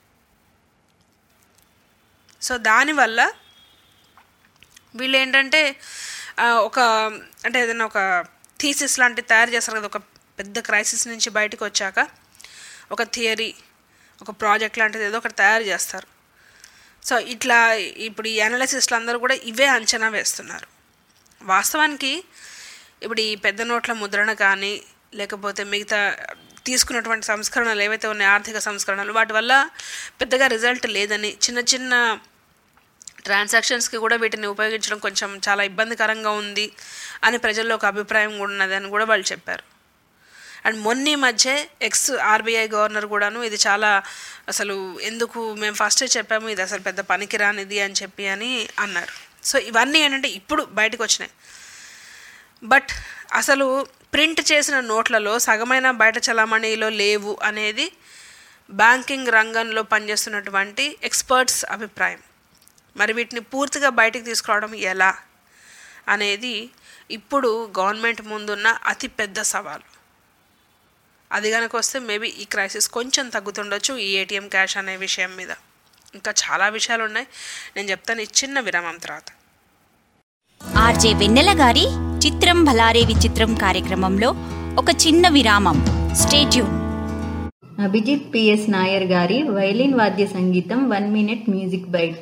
సో దానివల్ల వీళ్ళు ఏంటంటే ఆ, ఒక అంటే ఏదైనా ఒక థీసిస్ లాంటివి తయారు చేస్తారు కదా ఒక పెద్ద క్రైసిస్ నుంచి బయటకు వచ్చాక ఒక థియరీ ఒక ప్రాజెక్ట్ లాంటిది ఏదో ఒకటి తయారు చేస్తారు సో ఇట్లా ఇప్పుడు ఈ అనాలిసిస్ట్లు అందరూ కూడా ఇవే అంచనా వేస్తున్నారు వాస్తవానికి ఇప్పుడు ఈ పెద్ద నోట్ల ముద్రణ కానీ లేకపోతే మిగతా తీసుకున్నటువంటి సంస్కరణలు ఏవైతే ఉన్నాయో ఆర్థిక సంస్కరణలు వాటి వల్ల పెద్దగా రిజల్ట్ లేదని చిన్న చిన్న ట్రాన్సాక్షన్స్కి కూడా వీటిని ఉపయోగించడం కొంచెం చాలా ఇబ్బందికరంగా ఉంది అని ప్రజల్లో ఒక అభిప్రాయం కూడా ఉన్నది అని కూడా వాళ్ళు చెప్పారు అండ్ మొన్న ఈ మధ్య ఎక్స్ ఆర్బీఐ గవర్నర్ కూడాను ఇది చాలా అసలు ఎందుకు మేము ఫస్టే చెప్పాము ఇది అసలు పెద్ద పనికిరానిది అని చెప్పి అని అన్నారు సో ఇవన్నీ ఏంటంటే ఇప్పుడు బయటకు వచ్చినాయి బట్ అసలు ప్రింట్ చేసిన నోట్లలో సగమైన బయట చలామణిలో లేవు అనేది బ్యాంకింగ్ రంగంలో పనిచేస్తున్నటువంటి ఎక్స్పర్ట్స్ అభిప్రాయం మరి వీటిని పూర్తిగా బయటికి తీసుకురావడం ఎలా అనేది ఇప్పుడు గవర్నమెంట్ ముందున్న అతి పెద్ద సవాలు అది కనుక వస్తే మేబీ ఈ క్రైసిస్ కొంచెం తగ్గుతుండొచ్చు ఈ ఏటీఎం క్యాష్ అనే విషయం మీద ఇంకా చాలా విషయాలు ఉన్నాయి నేను చెప్తాను ఈ చిన్న విరామం తర్వాత ఆర్జే వెన్నెల గారి చిత్రం భలారే విచిత్రం కార్యక్రమంలో ఒక చిన్న విరామం స్టేట్యూన్ అభిజిత్ పిఎస్ నాయర్ గారి వైలిన్ వాద్య సంగీతం one minute music bite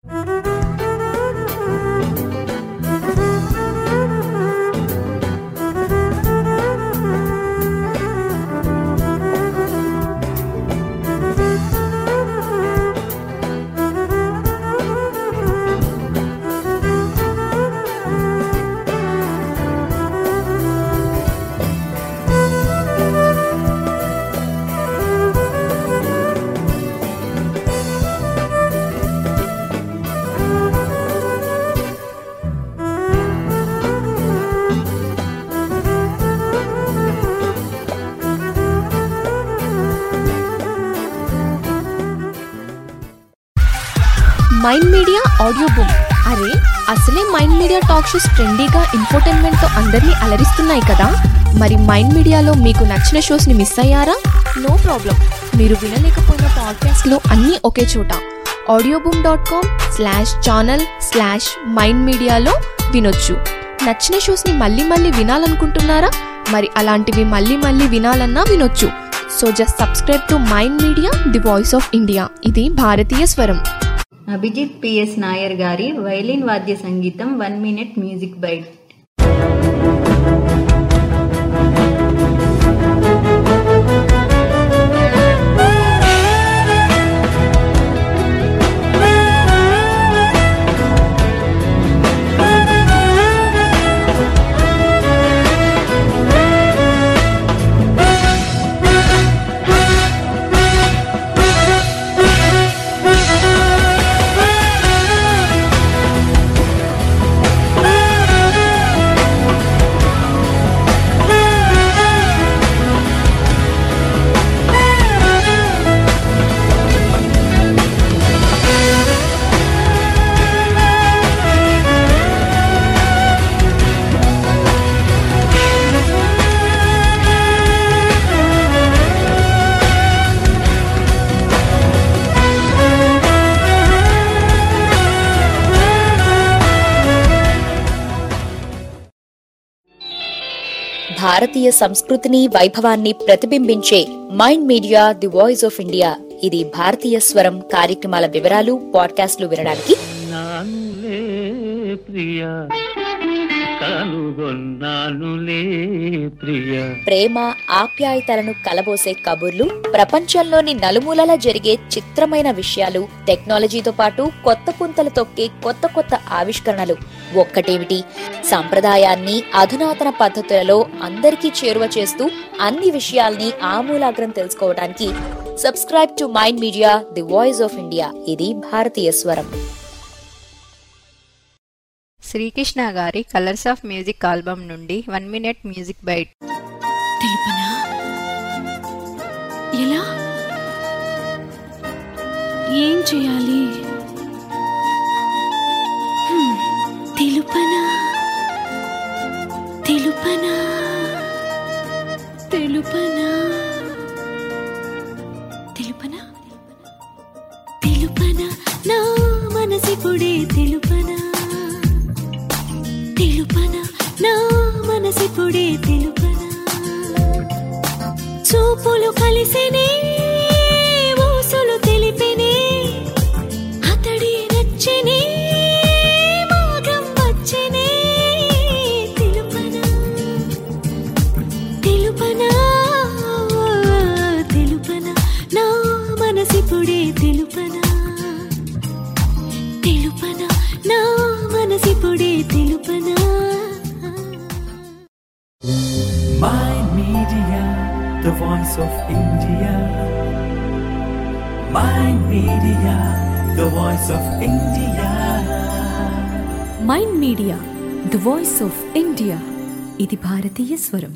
mind media audio book అరే అసలే మైండ్ మీడియా టాక్ షోస్ ట్రెండీగా ఇన్ఫోటైన్మెంట్తో అందరినీ అలరిస్తున్నాయి కదా మరి మైండ్ మీడియాలో మీకు నచ్చిన షోస్ని మిస్ అయ్యారా నో ప్రాబ్లం మీరు వినలేకపోయిన పాడ్కాస్ట్లో అన్నీ ఒకే చోట audio boom dot com slash channel slash mind మీడియాలో వినొచ్చు నచ్చిన షోస్ని మళ్ళీ మళ్ళీ వినాలనుకుంటున్నారా మరి అలాంటివి మళ్ళీ మళ్ళీ వినాలన్నా వినొచ్చు so just subscribe to mind media the voice of India ఇది భారతీయ స్వరం అభిజిత్ పిఎస్ నాయర్ గారి వైలిన్ వాద్య సంగీతం వన్ మినిట్ మ్యూజిక్ బైట్ భారతీయ సంస్కృతిని వైభవాన్ని ప్రతిబింబించే mind media the voice of India ఇది భారతీయ స్వరం కార్యక్రమాల వివరాలు పాడ్కాస్ట్లు వినడానికి నానులే ప్రియ కనుగొన్నానులే ప్రియ ప్రేమ ఆప్యాయతలను కలబోసే కబుర్లు ప్రపంచంలోని నలుమూలలా జరిగే చిత్రమైన విషయాలు టెక్నాలజీతో పాటు కొత్త పుంతలు తొక్కే కొత్త కొత్త ఆవిష్కరణలు ఒక్కటేమిటి సంప్రదాయాన్ని అధునాతన పద్ధతులలో అందరికీ చేరువ చేస్తూ అన్ని విషయాల్ని ఆమూలాగ్రం తెలుసుకోవడానికి subscribe to mind media the voice of India ఇది భారతీయ స్వరం శ్రీకృష్ణ గారి కలర్స్ ఆఫ్ మ్యూజిక్ ఆల్బమ్ నుండి వన్ మినిట్ మ్యూజిక్ బైట్ తెలుపనా ఎలా ఏం చేయాలి హ్మ్, తెలుపనా తెలుపనా తెలుపనా తెలుపనా తెలుపనా నా మనసిపుడే తెలుపనా తెలుపనా నా మనసిపుడే తెలుపనా చూపులు కలిసినే ఊసులు తెలిపినే అతడి నచ్చినే మాగం వచ్చనే తెలుపనా తెలుపనా తెలుపనా నా మనసిపుడే తెలుపనా తెలుపనా నా మనసిపుడే తెలుపనా Mind Media, the voice of India. Mind Media, the voice of India. Mind media the voice of India ఇది భారతీయ స్వరం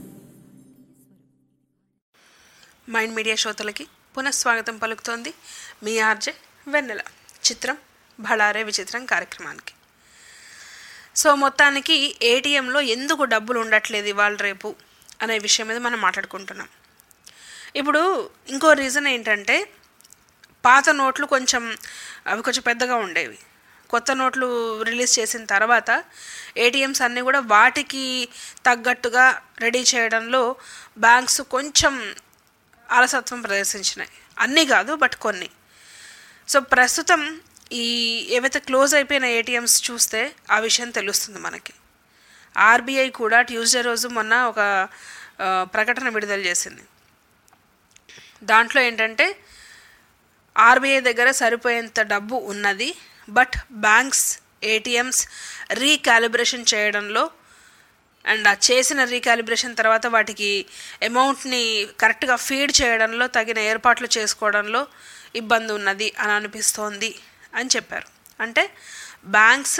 మైండ్ మీడియా శ్రోతలకి పునఃస్వాగతం పలుకుతోంది మీ ఆర్జే వెన్నెల చిత్రం భళారే విచిత్రం కార్యక్రమానికి సో మొత్తానికి ఏటీఎంలో ఎందుకు డబ్బులు ఉండట్లేదు ఇవాళ రేపు అనే విషయం మీద మనం మాట్లాడుకుంటున్నాం ఇప్పుడు ఇంకో రీజన్ ఏంటంటే పాత నోట్లు కొంచెం అవి కొంచెం పెద్దగా ఉండేవి కొత్త నోట్లు రిలీజ్ చేసిన తర్వాత ఏటీఎంస్ అన్నీ కూడా వాటికి తగ్గట్టుగా రెడీ చేయడంలో బ్యాంక్స్ కొంచెం అలసత్వం ప్రదర్శించినాయి అన్నీ కాదు బట్ కొన్ని సో ప్రస్తుతం ఈ ఏవైతే క్లోజ్ అయిపోయిన ఏటీఎంస్ చూస్తే ఆ విషయం తెలుస్తుంది మనకి ఆర్బీఐ కూడా ట్యూస్డే రోజు మొన్న ఒక ఆ, ప్రకటన విడుదల చేసింది దాంట్లో ఏంటంటే ఆర్బీఐ దగ్గర సరిపోయేంత డబ్బు ఉన్నది బట్ బ్యాంక్స్ ఏటీఎంస్ రీకాలిబ్రేషన్ చేయడంలో అండ్ ఆ చేసిన రీకాలిబ్రేషన్ తర్వాత వాటికి అమౌంట్ని కరెక్ట్గా ఫీడ్ చేయడంలో తగిన ఏర్పాట్లు చేసుకోవడంలో ఇబ్బంది ఉన్నది అని అనిపిస్తోంది అని చెప్పారు అంటే banks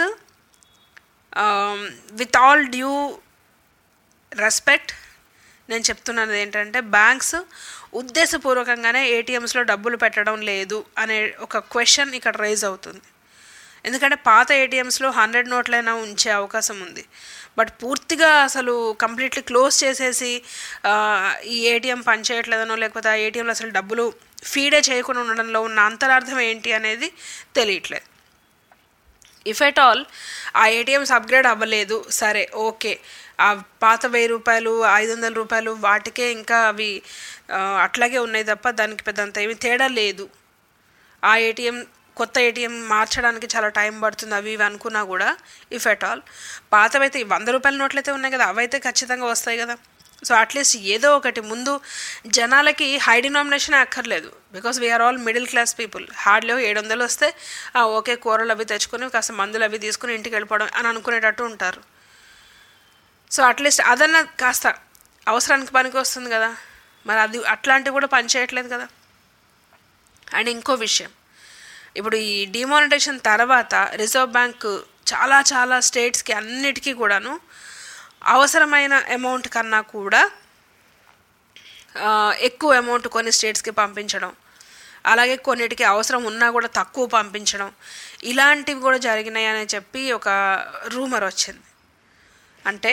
with all due respect నేను చెప్తున్నది ఏంటంటే బ్యాంక్స్ ఉద్దేశపూర్వకంగానే ఏటీఎంస్లో డబ్బులు పెట్టడం లేదు అనే ఒక క్వశ్చన్ ఇక్కడ రైజ్ అవుతుంది ఎందుకంటే పాత ఏటీఎంస్లో హండ్రెడ్ నోట్లైనా ఉంచే అవకాశం ఉంది బట్ పూర్తిగా అసలు కంప్లీట్లీ క్లోజ్ చేసేసి ఆ, ఈ ఏటీఎం పనిచేయట్లేదనో లేకపోతే ఆ ఏటీఎంలో అసలు డబ్బులు ఫీడే చేయకుండా ఉండడంలో ఉన్న అంతరార్థం ఏంటి అనేది తెలియట్లేదు ఇఫ్ ఎట్ ఆల్ ఆ ఏటీఎంస్ అప్గ్రేడ్ అవ్వలేదు సరే ఓకే ఆ పాత వెయ్యి రూపాయలు ఐదు వందల రూపాయలు వాటికే ఇంకా అవి ఆ, అట్లాగే ఉన్నాయి తప్ప దానికి పెద్దంత ఏమీ తేడా లేదు ఆ ఏటీఎం కొత్త ఏటీఎం మార్చడానికి చాలా టైం పడుతుంది అవి ఇవి అనుకున్నా కూడా ఇఫ్ ఎట్ ఆల్ పాతవైతే ఈ వంద రూపాయల నోట్లు అయితే ఉన్నాయి కదా అవైతే ఖచ్చితంగా వస్తాయి కదా సో అట్లీస్ట్ ఏదో ఒకటి ముందు జనాలకి హై డినామినేషన్ అక్కర్లేదు because we are all middle class people hardly ఏడు వందలు వస్తే "ఆ, ఓకే కూరలు అవి తెచ్చుకొని కాస్త మందులు అవి తీసుకుని ఇంటికి వెళ్ళిపోవడం అని అనుకునేటట్టు ఉంటారు సో అట్లీస్ట్ అదన్నా కాస్త అవసరానికి పనికి వస్తుంది కదా మరి అది అట్లాంటివి కూడా పని చేయట్లేదు కదా అండ్ ఇంకో విషయం ఇప్పుడు ఈ డిమానిటేషన్ తర్వాత రిజర్వ్ బ్యాంక్ చాలా చాలా స్టేట్స్కి అన్నిటికీ కూడాను అవసరమైన అమౌంట్ కన్నా కూడా ఆ, ఎక్కువ అమౌంట్ కొన్ని స్టేట్స్కి పంపించడం అలాగే కొన్నిటికి అవసరం ఉన్నా కూడా తక్కువ పంపించడం ఇలాంటివి కూడా జరిగినాయి అని చెప్పి ఒక రూమర్ వచ్చింది అంటే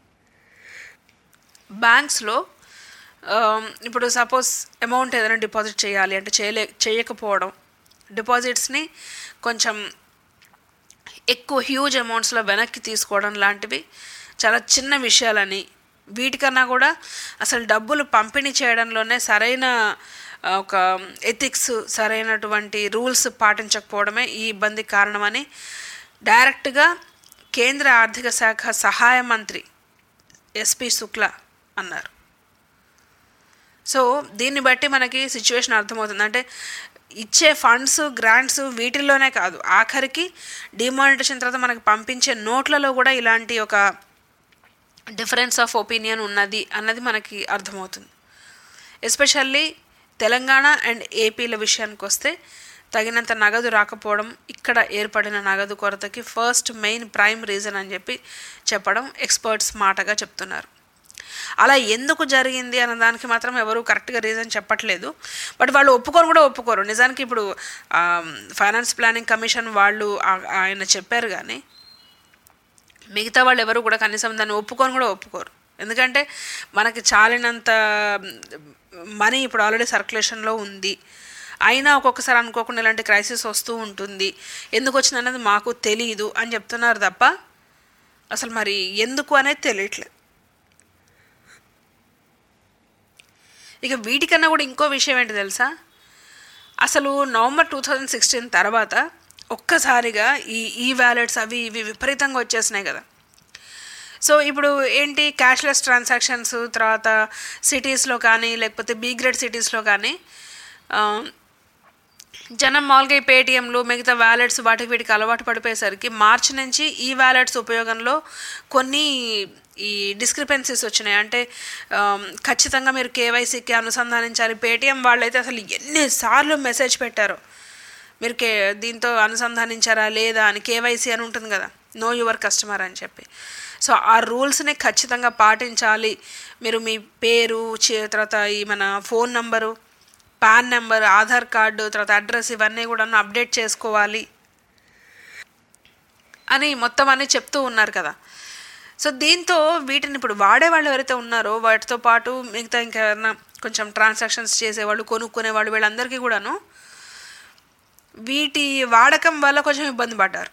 బ్యాంక్స్లో ఇప్పుడు సపోజ్ అమౌంట్ ఏదైనా డిపాజిట్ చేయాలి అంటే చేయలే చేయకపోవడం డిపాజిట్స్ని కొంచెం ఎక్కువ హ్యూజ్ అమౌంట్స్లో వెనక్కి తీసుకోవడం లాంటివి చాలా చిన్న విషయాలని వీటికన్నా కూడా అసలు డబ్బులు పంపిణీ చేయడంలోనే సరైన ఆ, ఒక ఎథిక్స్ సరైనటువంటి రూల్స్ పాటించకపోవడమే ఈ ఇబ్బందికి కారణమని డైరెక్ట్గా కేంద్ర ఆర్థిక శాఖ సహాయ మంత్రి ఎస్పి శుక్లా అన్నారు సో దీన్ని బట్టి మనకి సిచ్యువేషన్ అర్థమవుతుంది అంటే ఇచ్చే ఫండ్స్ గ్రాంట్స్ వీటిల్లోనే కాదు ఆఖరికి డిమానిటేషన్ తర్వాత మనకు పంపించే నోట్లలో కూడా ఇలాంటి ఒక డిఫరెన్స్ ఆఫ్ ఒపీనియన్ ఉన్నది అన్నది మనకి అర్థమవుతుంది ఎస్పెషల్లీ తెలంగాణ అండ్ ఏపీల విషయానికి వస్తే తగినంత నగదు రాకపోవడం ఇక్కడ ఏర్పడిన నగదు కొరతకి ఫస్ట్ మెయిన్ ప్రైమ్ రీజన్ అని చెప్పి చెప్పడం ఎక్స్పర్ట్స్ మాటగా చెప్తున్నారు అలా ఎందుకు జరిగింది అన్న దానికి మాత్రం ఎవరు కరెక్ట్గా రీజన్ చెప్పట్లేదు బట్ వాళ్ళు ఒప్పుకోరు కూడా ఒప్పుకోరు నిజానికి ఇప్పుడు ఫైనాన్స్ ప్లానింగ్ కమిషన్ వాళ్ళు ఆ- ఆయన చెప్పారు కానీ మిగతా వాళ్ళు ఎవరు కూడా కనీసం దాన్ని ఒప్పుకొని కూడా ఒప్పుకోరు ఎందుకంటే మనకి చాలినంత మనీ ఇప్పుడు ఆల్రెడీ సర్క్యులేషన్లో ఉంది అయినా ఒక్కొక్కసారి అనుకోకుండా ఇలాంటి క్రైసిస్ వస్తూ ఉంటుంది ఎందుకు వచ్చింది అనేది మాకు తెలియదు అని చెప్తున్నారు తప్ప అసలు మరి ఎందుకు అనేది తెలియట్లేదు ఇక వీటికన్నా కూడా ఇంకో విషయం ఏంటి తెలుసా అసలు నవంబర్ టూ థౌజండ్ సిక్స్టీన్ తర్వాత ఒక్కసారిగా ఈ ఈ వ్యాలెట్స్ అవి ఇవి విపరీతంగా వచ్చేసినాయి కదా సో ఇప్పుడు ఏంటి క్యాష్లెస్ ట్రాన్సాక్షన్స్ తర్వాత సిటీస్లో కానీ లేకపోతే బీ గ్రేడ్ సిటీస్లో కానీ ఆ, జనం మామూలుగా ఈ పేటిఎంలు మిగతా వ్యాలెట్స్ వాటికి వీటికి అలవాటు పడిపోయేసరికి మార్చి నుంచి ఈ వ్యాలెట్స్ ఉపయోగంలో కొన్ని ఈ డిస్క్రిపెన్సీస్ వచ్చినాయి అంటే ఆమ్, ఖచ్చితంగా మీరు కేవైసీకి అనుసంధానించాలి పేటిఎం వాళ్ళైతే అసలు ఎన్నిసార్లు మెసేజ్ పెట్టారో మీరు కే దీంతో అనుసంధానించారా లేదా అని కేవైసీ అని ఉంటుంది కదా నో యువర్ కస్టమర్ అని చెప్పి సో ఆ రూల్స్ని ఖచ్చితంగా పాటించాలి మీరు మీ పేరు చి- తర్వాత ఈ మన phone number PAN number Aadhaar card తర్వాత అడ్రస్ ఇవన్నీ కూడా అప్డేట్ చేసుకోవాలి అని మొత్తం అన్ని చెప్తూ ఉన్నారు కదా సో దీంతో వీటిని ఇప్పుడు వాడేవాళ్ళు ఎవరైతే ఉన్నారో వాటితో పాటు మిగతా ఇంకెవరైనా కొంచెం ట్రాన్సాక్షన్స్ చేసేవాళ్ళు కొనుక్కునే వాళ్ళు వీళ్ళందరికీ కూడాను వీటి వాడకం వల్ల కొంచెం ఇబ్బంది పడ్డారు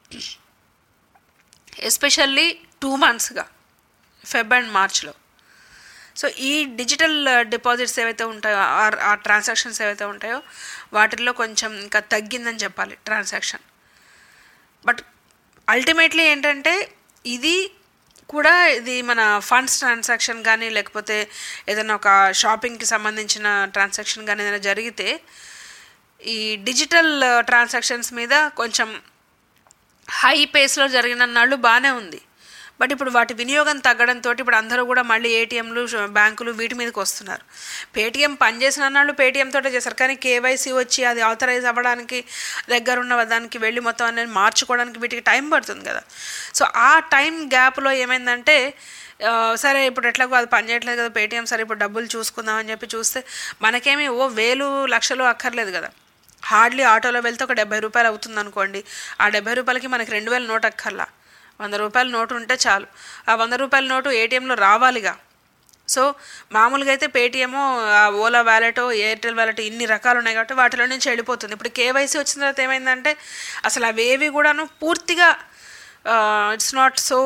ఎస్పెషల్లీ టూ మంత్స్గా ఫెబ్ అండ్ మార్చ్లో సో ఈ డిజిటల్ డిపాజిట్స్ ఏవైతే ఉంటాయో ఆ- ఆ ట్రాన్సాక్షన్స్ ఏవైతే ఉంటాయో వాటిల్లో కొంచెం ఇంకా తగ్గిందని చెప్పాలి ట్రాన్సాక్షన్ బట్ అల్టిమేట్లీ ఏంటంటే ఇది కూడా ఇది మన ఫండ్స్ ట్రాన్సాక్షన్ కానీ లేకపోతే ఏదైనా ఒక షాపింగ్కి సంబంధించిన ట్రాన్సాక్షన్ కానీ ఏదైనా జరిగితే ఈ డిజిటల్ ట్రాన్సాక్షన్స్ మీద కొంచెం హై పేస్లో జరిగిన నాళ్ళు బాగానే ఉంది బట్ ఇప్పుడు వాటి వినియోగం తగ్గడంతో ఇప్పుడు అందరూ కూడా మళ్ళీ ఏటీఎంలు బ్యాంకులు వీటి మీదకి వస్తున్నారు పేటీఎం పనిచేసిన నాళ్ళు పేటీఎం తోటే చేస్తారు కానీ కేవైసీ వచ్చి అది ఆథరైజ్ అవ్వడానికి దగ్గర ఉన్న దానికి వెళ్ళి మొత్తం అనేది మార్చుకోవడానికి వీటికి టైం పడుతుంది కదా సో ఆ టైం గ్యాప్లో ఏమైందంటే ఆ, సరే ఇప్పుడు ఎట్లాగో అది పనిచేయట్లేదు కదా పేటీఎం సరే ఇప్పుడు డబ్బులు చూసుకుందాం అని చెప్పి చూస్తే మనకేమి ఓ వేలు లక్షలు అక్కర్లేదు కదా హార్డ్లీ ఆటోలో వెళ్తే ఒక డెబ్బై రూపాయలు అవుతుంది అనుకోండి ఆ డెబ్బై రూపాయలకి మనకి రెండు వేల నోట్ అక్కర్లా వంద రూపాయల నోటు ఉంటే చాలు ఆ వంద రూపాయల నోటు ఏటీఎంలో రావాలిగా సో మామూలుగా అయితే పేటీఎమో ఓలా వ్యాలెట్ ఎయిర్టెల్ వ్యాలెట్ ఇన్ని రకాలు ఉన్నాయి కాబట్టి వాటిలో నుంచి వెళ్ళిపోతుంది ఇప్పుడు కేవైసీ వచ్చిన తర్వాత ఏమైందంటే అసలు అవేవి కూడాను పూర్తిగా it's not so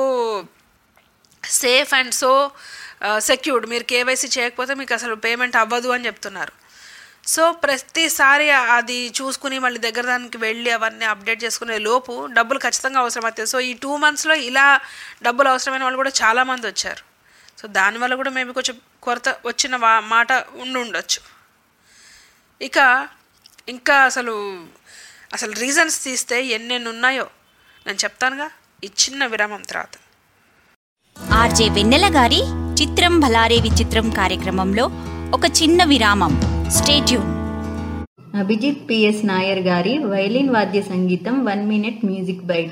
safe and so secured మీరు కేవైసీ చేయకపోతే మీకు అసలు పేమెంట్ అవ్వదు అని చెప్తున్నారు సో ప్రతిసారి అది చూసుకుని మళ్ళీ దగ్గర దానికి వెళ్ళి అవన్నీ అప్డేట్ చేసుకునే లోపు డబ్బులు ఖచ్చితంగా అవసరం అవుతాయి సో ఈ టూ మంత్స్లో ఇలా డబ్బులు అవసరమైన వాళ్ళు కూడా చాలామంది వచ్చారు సో దానివల్ల కూడా మేబీ కొంచెం కొరత వచ్చిన వా- మాట ఉండి ఉండొచ్చు ఇక ఇంకా అసలు అసలు రీజన్స్ తీస్తే ఎన్నెన్ని ఉన్నాయో నేను చెప్తానుగా ఈ చిన్న విరామం తర్వాత ఆర్జే వెన్నెల గారి చిత్రం భలారే విచిత్రం కార్యక్రమంలో ఒక చిన్న విరామం స్టేట్యూన్ అభిజిత్ పిఎస్ నాయర్ గారి వైలిన్ వాద్య సంగీతం వన్ మినిట్ మ్యూజిక్ బైట్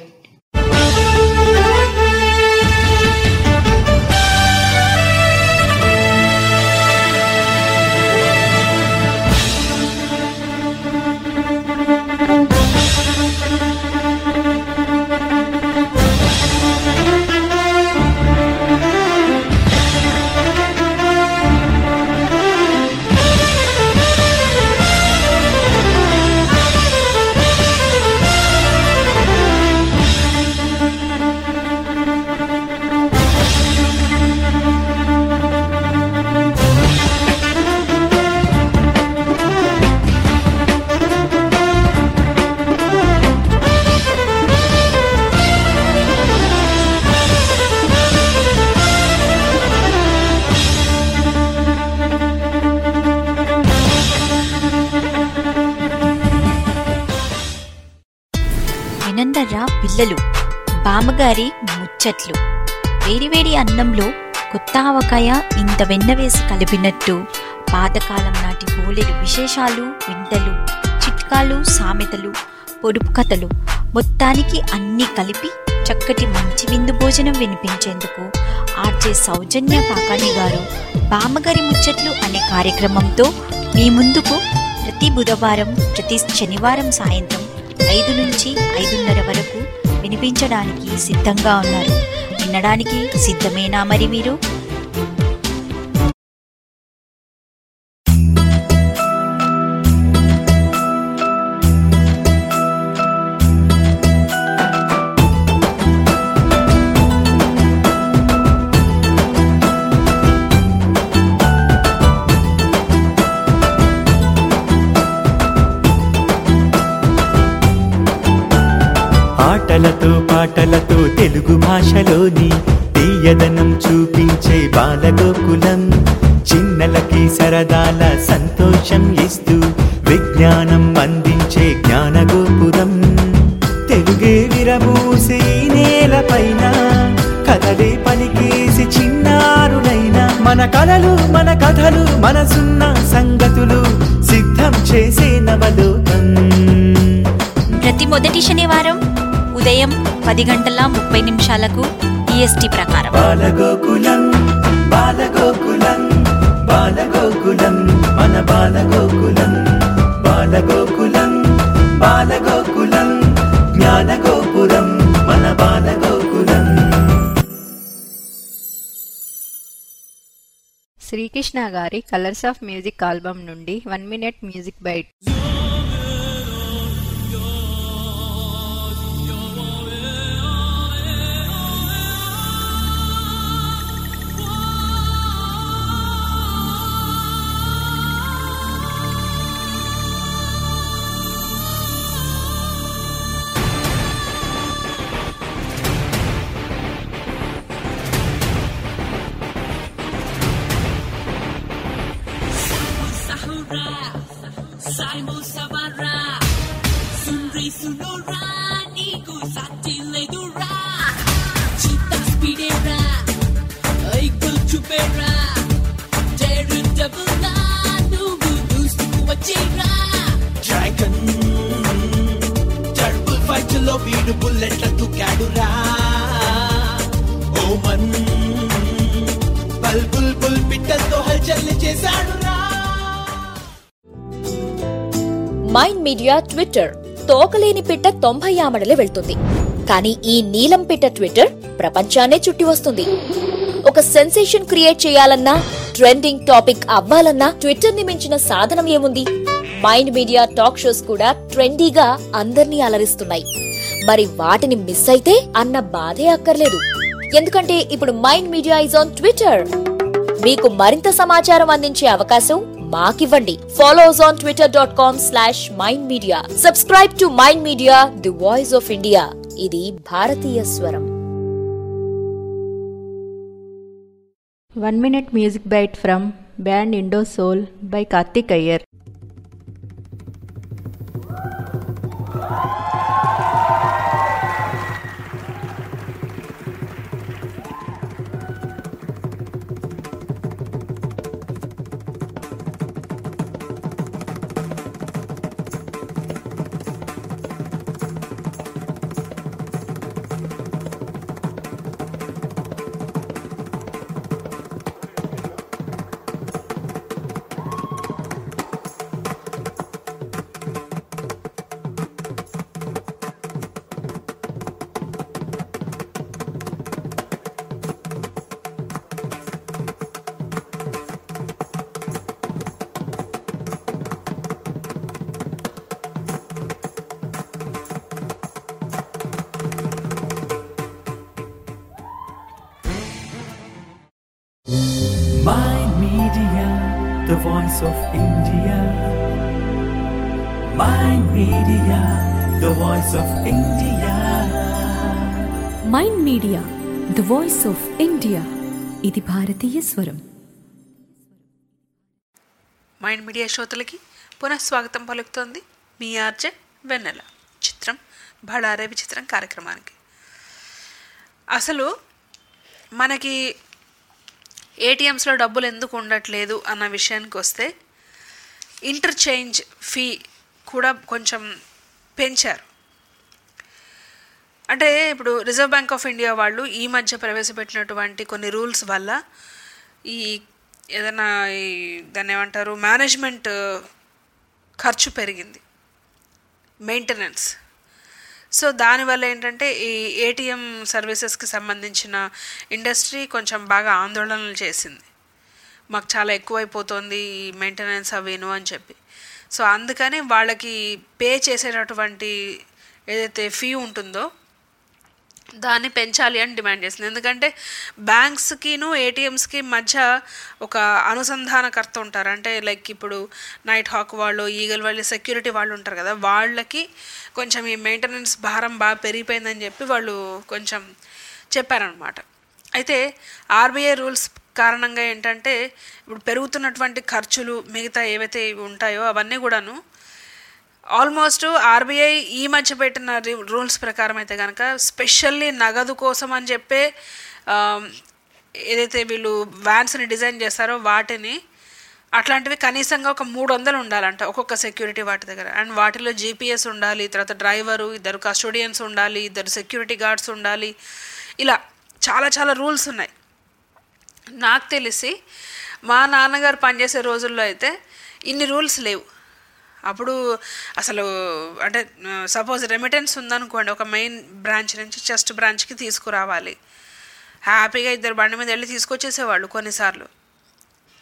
వినందర్రా పిల్లలు బామ్మగారి ముచ్చట్లు వేడివేడి అన్నంలో కొత్త ఆవకాయ ఇంత వెన్న వేసి కలిపినట్టు పాతకాలం నాటి బోలెడు విశేషాలు వింతలు చిట్కాలు సామెతలు పొడుపు కథలు మొత్తానికి అన్నీ కలిపి చక్కటి మంచి విందు భోజనం వినిపించేందుకు ఆర్జే సౌజన్య కాకాని గారు బామ్మగారి ముచ్చట్లు అనే కార్యక్రమంతో మీ ముందుకు ప్రతి బుధవారం ప్రతి శనివారం సాయంత్రం ఐదు నుంచి ఐదున్నర వరకు వినిపించడానికి సిద్ధంగా ఉన్నారు వినడానికి సిద్ధమేనా మరి మీరు ఆటలతో పాటలతో తెలుగు భాషలోని తీయదనం చూపించే బాలగోకులం చిన్నలకి సరదాల సంతోషం ఇస్తూ విజ్ఞానం అందించే జ్ఞానగోపురం తెలుగే విరబూసే ఈ నేలపైన కథలే పలికేసి చిన్నారులైన మన కలలు మన కథలు మనసున్న సంగతులు సిద్ధం చేసే నవలోకం ప్రతి మొదటి శనివారం ఉదయం పది గంటల ముప్పై నిమిషాలకు ఈఎస్టీ ప్రకారం బాలగోకులం బాలగోకులం బాలగోకులం మన బాలగోకులం బాలగోకులం బాలగోకులం జ్ఞానగోపురం మన జయకృష్ణ గారి కలర్స్ ఆఫ్ మ్యూజిక్ ఆల్బమ్ నుండి one minute music bite Simon Savara, Sunri Sunora, Niku Sati Ledura, Chita Spidera, Eagle Chupera, Daru Double Nugu Nustu Wachira, dragon టర్బుల్ ఫైట్ లో వీడు బుల్లెట్ల తుకాడురా ఓమన్ బల్ బుల్ బుల్ పిట్టలతో హల్చల్ చేశాడురా మైండ్ మీడియా ట్విట్టర్ తోకలేని పిట్ట తొంభై ఆమడలే వెళ్తుంది కానీ ఈ నీలం పిట్ట ట్విట్టర్ ప్రపంచాన్నే చుట్టి వస్తుంది ఒక సెన్సేషన్ క్రియేట్ చేయాలన్నా ట్రెండింగ్ టాపిక్ అవ్వాలన్నా ట్విట్టర్ ని మించిన సాధనం ఏముంది మైండ్ మీడియా టాక్ షోస్ కూడా ట్రెండీగా అందర్నీ అలరిస్తున్నాయి మరి వాటిని మిస్ అయితే అన్న బాధే అక్కర్లేదు ఎందుకంటే ఇప్పుడు mind media is on twitter మీకు మరింత సమాచారం అందించే అవకాశం మాకివ్వండి follow us on twitter dot com slash mind media subscribe to mind media the voice of India ఇది భారతీయ స్వరం one minute music bite from band Indo soul by Karthik Iyer Mind Media, the voice of India. Mind Media, the voice of India. Mind media the voice of India ఇది భారతీయ స్వరం mind media శ్రోతలకి పునఃస్వాగతం పలుకుతోంది మీ RJ వెన్నెల చిత్రం బళారే విచిత్రం కార్యక్రమానికి అసలు మనకి ఏటీఎంస్లో డబ్బులు ఎందుకు ఉండట్లేదు అన్న విషయానికి వస్తే ఇంటర్చేంజ్ ఫీ కూడా కొంచెం పెంచారు అంటే ఇప్పుడు రిజర్వ్ బ్యాంక్ ఆఫ్ ఇండియా వాళ్ళు ఈ మధ్య ప్రవేశపెట్టినటువంటి కొన్ని రూల్స్ వల్ల ఈ ఏదైనా ఈ దాన్ని ఏమంటారు మేనేజ్మెంట్ ఖర్చు పెరిగింది మెయింటెనెన్స్ సో దానివల్ల ఏంటంటే ఈ ఏటీఎం సర్వీసెస్కి సంబంధించిన ఇండస్ట్రీ కొంచెం బాగా ఆందోళనలు చేసింది మాకు చాలా ఎక్కువైపోతుంది ఈ మెయింటెనెన్స్ అవేను అని చెప్పి సో అందుకని వాళ్ళకి పే చేసేటటువంటి ఏదైతే ఫీ ఉంటుందో దాన్ని పెంచాలి అని డిమాండ్ చేసింది ఎందుకంటే బ్యాంక్స్కిను ఏటీఎంస్కి మధ్య ఒక అనుసంధానకర్త ఉంటారు అంటే లైక్ ఇప్పుడు నైట్ హాక్ వాళ్ళు ఈగల్ వాళ్ళు సెక్యూరిటీ వాళ్ళు ఉంటారు కదా వాళ్ళకి కొంచెం ఈ మెయింటెనెన్స్ భారం బాగా పెరిగిపోయిందని చెప్పి వాళ్ళు కొంచెం చెప్పారనమాట అయితే ఆర్బీఐ రూల్స్ కారణంగా ఏంటంటే ఇప్పుడు పెరుగుతున్నటువంటి ఖర్చులు మిగతా ఏవైతే ఇవి ఉంటాయో అవన్నీ కూడాను ఆల్మోస్ట్ ఆర్బీఐ ఈ మధ్య పెట్టిన రూల్స్ ప్రకారం అయితే కనుక స్పెషల్లీ నగదు కోసం అని చెప్పే ఏదైతే వీళ్ళు వ్యాన్స్ని డిజైన్ చేస్తారో వాటిని అట్లాంటివి కనీసంగా ఒక మూడు వందలు ఉండాలంట ఒక్కొక్క సెక్యూరిటీ వాటి దగ్గర అండ్ వాటిలో జీపీఎస్ ఉండాలి తర్వాత డ్రైవరు ఇద్దరు కస్టోడియన్స్ ఉండాలి ఇద్దరు సెక్యూరిటీ గార్డ్స్ ఉండాలి ఇలా చాలా చాలా రూల్స్ ఉన్నాయి నాకు తెలిసి మా నాన్నగారు పనిచేసే రోజుల్లో అయితే ఇన్ని రూల్స్ లేవు అప్పుడు అసలు అంటే సపోజ్ రెమిటెన్స్ ఉందనుకోండి ఒక మెయిన్ బ్రాంచ్ నుంచి చెస్ట్ బ్రాంచ్కి తీసుకురావాలి హ్యాపీగా ఇద్దరు బండి మీద వెళ్ళి తీసుకొచ్చేసేవాళ్ళు కొన్నిసార్లు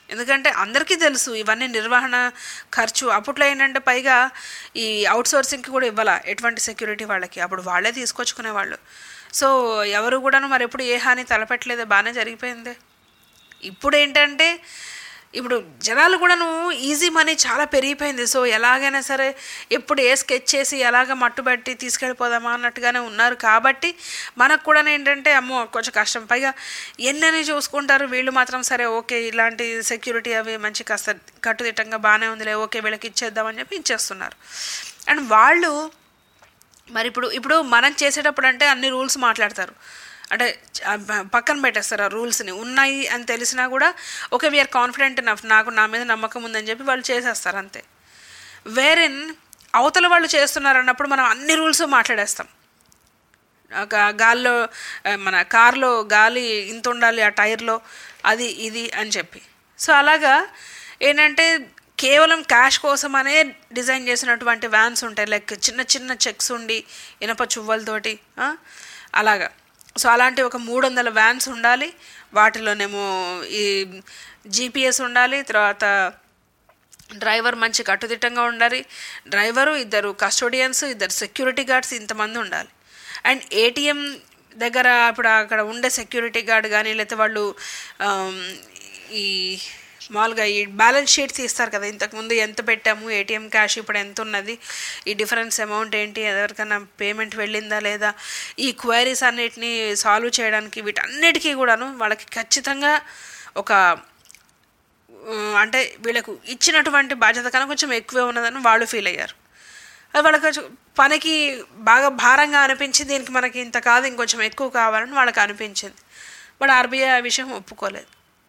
ఎందుకంటే అందరికీ తెలుసు ఇవన్నీ నిర్వహణ ఖర్చు అప్పట్లో ఏంటంటే పైగా ఈ అవుట్ సోర్సింగ్కి కూడా ఇవ్వాల ఎటువంటి సెక్యూరిటీ వాళ్ళకి అప్పుడు వాళ్ళే తీసుకొచ్చుకునేవాళ్ళు సో ఎవరు కూడాను మరి ఎప్పుడు ఏ హాని తలపెట్టలేదు బాగానే జరిగిపోయింది ఇప్పుడు ఏంటంటే ఇప్పుడు జనాలు కూడాను ఈజీ మనీ చాలా పెరిగిపోయింది సో ఎలాగైనా సరే ఎప్పుడు ఏ స్కెచ్ చేసి ఎలాగ మట్టుబెట్టి తీసుకెళ్ళిపోదామా అన్నట్టుగానే ఉన్నారు కాబట్టి మనకు కూడా ఏంటంటే అమ్మో కొంచెం కష్టం పైగా ఎన్నని చూసుకుంటారు వీళ్ళు మాత్రం సరే ఓకే ఇలాంటి సెక్యూరిటీ అవి మంచి కాస్త కట్టుదిట్టంగా బాగానే ఉందిలే ఓకే వీళ్ళకి ఇచ్చేద్దామని చెప్పి ఇచ్చేస్తున్నారు అండ్ వాళ్ళు మరి ఇప్పుడు ఇప్పుడు మనం చేసేటప్పుడు అంటే అన్ని రూల్స్ మాట్లాడతారు అంటే చ- ప- పక్కన పెట్టేస్తారు ఆ రూల్స్ని ఉన్నాయి అని తెలిసినా కూడా ఓకే వీఆర్ కాన్ఫిడెంట్ నఫ్ నాకు నా మీద నమ్మకం ఉందని చెప్పి వాళ్ళు చేసేస్తారు అంతే వేరెన్ అవతల వాళ్ళు చేస్తున్నారు అన్నప్పుడు మనం అన్ని రూల్స్ మాట్లాడేస్తాం ఒక గాల్లో ఆ, మన కార్లో గాలి ఇంత ఉండాలి ఆ టైర్లో అది ఇది అని చెప్పి సో అలాగా ఏంటంటే కేవలం క్యాష్ కోసమనే డిజైన్ చేసినటువంటి వ్యాన్స్ ఉంటాయి లైక్ చిన్న చిన్న చెక్స్ ఉండి ఇనప చువ్వలతోటి ఆ, అలాగా సో అలాంటి ఒక మూడు వందల వ్యాన్స్ ఉండాలి వాటిలోనేమో ఈ జీపీఎస్ ఉండాలి తర్వాత డ్రైవర్ మంచి కట్టుదిట్టంగా ఉండాలి డ్రైవరు ఇద్దరు కస్టోడియన్స్ ఇద్దరు సెక్యూరిటీ గార్డ్స్ ఇంతమంది ఉండాలి అండ్ ఏటీఎం దగ్గర ఇప్పుడు అక్కడ ఉండే సెక్యూరిటీ గార్డ్ కానీ లేకపోతే వాళ్ళు ఆమ్, ఈ మామూలుగా ఈ బ్యాలెన్స్ షీట్ తీస్తారు కదా ఇంతకుముందు ఎంత పెట్టాము ఏటీఎం క్యాష్ ఇప్పుడు ఎంత ఉన్నది ఈ డిఫరెన్స్ అమౌంట్ ఏంటి ఎవరికైనా పేమెంట్ వెళ్ళిందా లేదా ఈ క్వైరీస్ అన్నిటిని సాల్వ్ చేయడానికి వీటన్నిటికీ కూడాను వాళ్ళకి ఖచ్చితంగా ఒక ఉమ్, అంటే వీళ్ళకు ఇచ్చినటువంటి బాధ్యత కన్నా కొంచెం ఎక్కువే ఉన్నదని వాళ్ళు ఫీల్ అయ్యారు అది వాళ్ళకి కొంచెం పనికి బాగా భారంగా అనిపించింది దీనికి మనకి ఇంత కాదు ఇంకొంచెం ఎక్కువ కావాలని వాళ్ళకి అనిపించింది బట్ ఆర్బీఐ ఆ విషయం ఒప్పుకోలేదు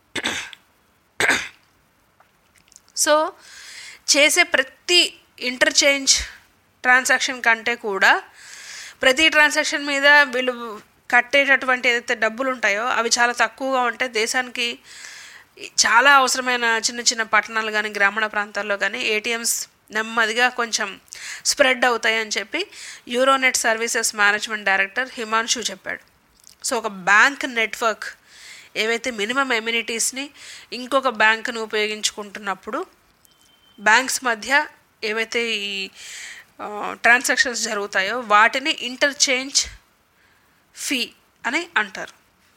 సో చేసే ప్రతి ఇంటర్చేంజ్ ట్రాన్సాక్షన్ కంటే కూడా ప్రతి ట్రాన్సాక్షన్ మీద వీళ్ళు కట్టేటటువంటి ఏదైతే డబ్బులు ఉంటాయో అవి చాలా తక్కువగా ఉంటే దేశానికి చాలా అవసరమైన చిన్న చిన్న పట్టణాలు కానీ గ్రామీణ ప్రాంతాల్లో కానీ ఏటీఎంస్ నెమ్మదిగా కొంచెం స్ప్రెడ్ అవుతాయి అని చెప్పి Euronet services management director Himanshu చెప్పాడు సో ఒక బ్యాంక్ నెట్వర్క్ ఏవైతే మినిమం ఎమ్యూనిటీస్ని ఇంకొక బ్యాంకును ఉపయోగించుకుంటున్నప్పుడు బ్యాంక్స్ మధ్య ఏవైతే ఈ ట్రాన్సాక్షన్స్ జరుగుతాయో వాటిని ఇంటర్చేంజ్ ఫీ అని అంటారు